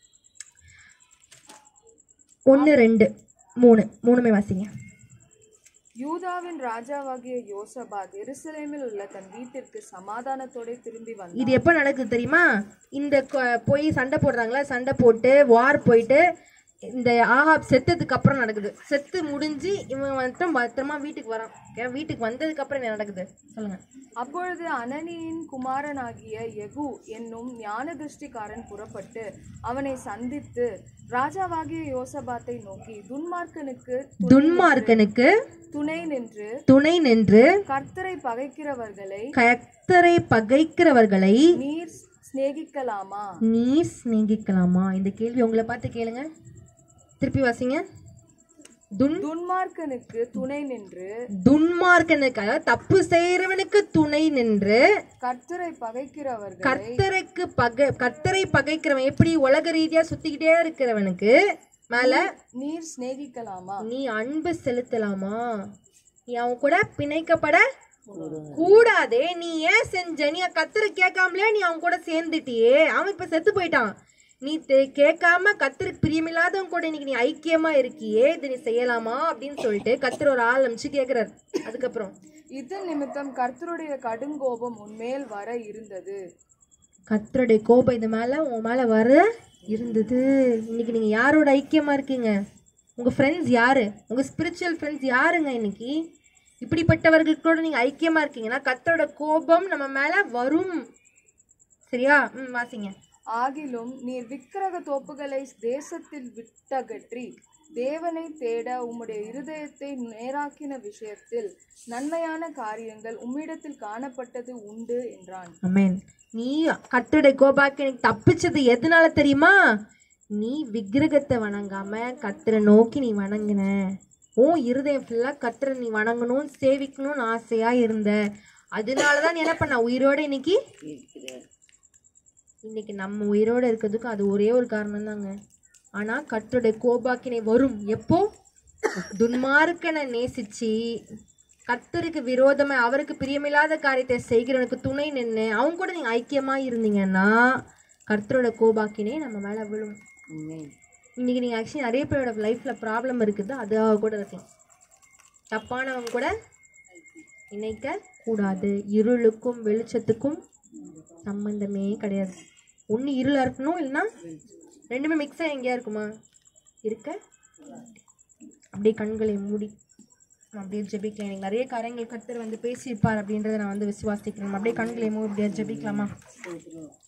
ஒன்று ரெண்டு மூணு மூணுமே வாசிங்க யூதாவின் ராஜாவாகிய யோசபாத் எருசலேமில் உள்ள தன் வீட்டிற்கு சமாதானத்தோட திரும்பி வந்தான் இது எப்போ நடக்குது தெரியுமா இந்த கொ- போய் சண்டை போடுறாங்களா சண்டை போட்டு வார் போயிட்டு இந்த ஆஹாப் செத்ததுக்கு அப்புறம் நடக்குது செத்து முடிஞ்சு இவன் வந்து பத்திரமா வீட்டுக்கு வரான் ஏன் வீட்டுக்கு வந்ததுக்கு அப்புறம் என்ன நடக்குது சொல்லுங்க அப்பொழுது அனனியின் குமாரனாகிய யெகூ என்னும் ஞான திருஷ்டிக்காரன் புறப்பட்டு அவனை சந்தித்து ராஜாவாகிய யோசபாத்தை நோக்கி துன்மார்க்கனுக்கு துன்மார்க்கனுக்கு துணை நின்று துணை நின்று கர்த்தரை பகைக்கிறவர்களை கத்தரை பகைக்கிறவர்களை நீர் சிநேகிக்கலாமா நீ சிநேகிக்கலாமா இந்த கேள்வி உங்களை பார்த்து கேளுங்க திருப்பி வாசிங்க துன் துன்மார்க்கனுக்கு துணை நின்று துன்மார்க்கனுக்கு அதாவது தப்பு செய்யறவனுக்கு துணை நின்று கர்த்தரை பகைக்கிறவர்கள் கர்த்தருக்கு பகை கர்த்தரை பகைக்கிறவன் எப்படி உலக ரீதியா சுத்திக்கிட்டே இருக்கிறவனுக்கு மேல நீர் சிநேகிக்கலாமா நீ அன்பு செலுத்தலாமா நீ அவன் கூட பிணைக்கப்பட கூடாதே நீ ஏன் செஞ்ச நீ கத்தரை கேட்காமலே நீ அவன் கூட சேர்ந்துட்டியே அவன் இப்ப செத்து போயிட்டான் நீ தெ- கேட்காம கத்தருக்கு பிரியமில்லாதவன் கூட இன்னைக்கு நீ ஐக்கியமா இருக்கியே இது நீ செய்யலாமா அப்படின்னு சொல்லிட்டு கத்தர் ஒரு ஆள் அமிச்சு கேக்குறாரு அதுக்கப்புறம் இது நிமித்தம் கர்த்தருடைய கடுங்கோபம் உன்மேல் வர இருந்தது கத்தருடைய கோபம் இது மேல உன் மேல வர இருந்தது இன்னைக்கு நீங்க யாரோட ஐக்கியமா இருக்கீங்க உங்க ஃப்ரெண்ட்ஸ் யாரு உங்க ஸ்பிரிச்சுவல் ஃப்ரெண்ட்ஸ் யாருங்க இன்னைக்கு இப்படிப்பட்டவர்கள் கூட நீங்க ஐக்கியமா இருக்கீங்கன்னா கத்தரோட கோபம் நம்ம மேல வரும் சரியா ம் வாசிங்க ஆகிலும் நீர் விக்கிரக தோப்புகளை தேசத்தில் விட்டகற்றி தேவனை தேட உம்முடைய இருதயத்தை நேராக்கின விஷயத்தில் நன்மையான காரியங்கள் உம்மிடத்தில் காணப்பட்டது உண்டு என்றான் அமேன் நீ கர்த்தருடைய கோபாக்கு எனக்கு தப்பிச்சது எதனால தெரியுமா நீ விக்கிரகத்தை வணங்காம கர்த்தரை நோக்கி நீ வணங்குன உன் இருதயம் ஃபுல்லா கர்த்தரை நீ வணங்கணும் சேவிக்கணும்னு ஆசையா இருந்த அதனாலதான் நீ என்ன பண்ண உயிரோட இன்னைக்கு இன்னைக்கு நம்ம உயிரோட இருக்கிறதுக்கும் அது ஒரே ஒரு காரணம் தாங்க ஆனா கர்த்தருடைய கோபாக்கினை வரும் எப்போ துன்மார்க்கனை நேசிச்சு கர்த்தருக்கு விரோதமா அவருக்கு பிரியமில்லாத காரியத்தை செய்கிறவனுக்கு துணை நின்று அவங்க கூட நீங்க ஐக்கியமா இருந்தீங்கன்னா கர்த்தரோட கோபாக்கினே நம்ம மேல விழும் இன்னைக்கு நீங்க ஆக்சுவலி நிறைய பேரோட லைஃப்ல ப்ராப்ளம் இருக்குது அது கூட இருக்கலாம் தப்பானவங்க கூட இணைக்க கூடாது இருளுக்கும் வெளிச்சத்துக்கும் சம்பந்தமே கிடையாது ஒன்று இருளா இருக்கணும் இல்லைன்னா ரெண்டுமே மிக்ஸாக எங்கேயா இருக்குமா இருக்க அப்படியே கண்களை மூடி நம்ம அப்படியே ஜெபிக்கலாம் எனக்கு நிறைய காரியங்கள் கர்த்தர் வந்து பேசியிருப்பார் அப்படின்றத நான் வந்து விசுவாசிக்கிறேன் நம்ம அப்படியே கண்களை மூடி அப்படியே ஜெபிக்கலாமா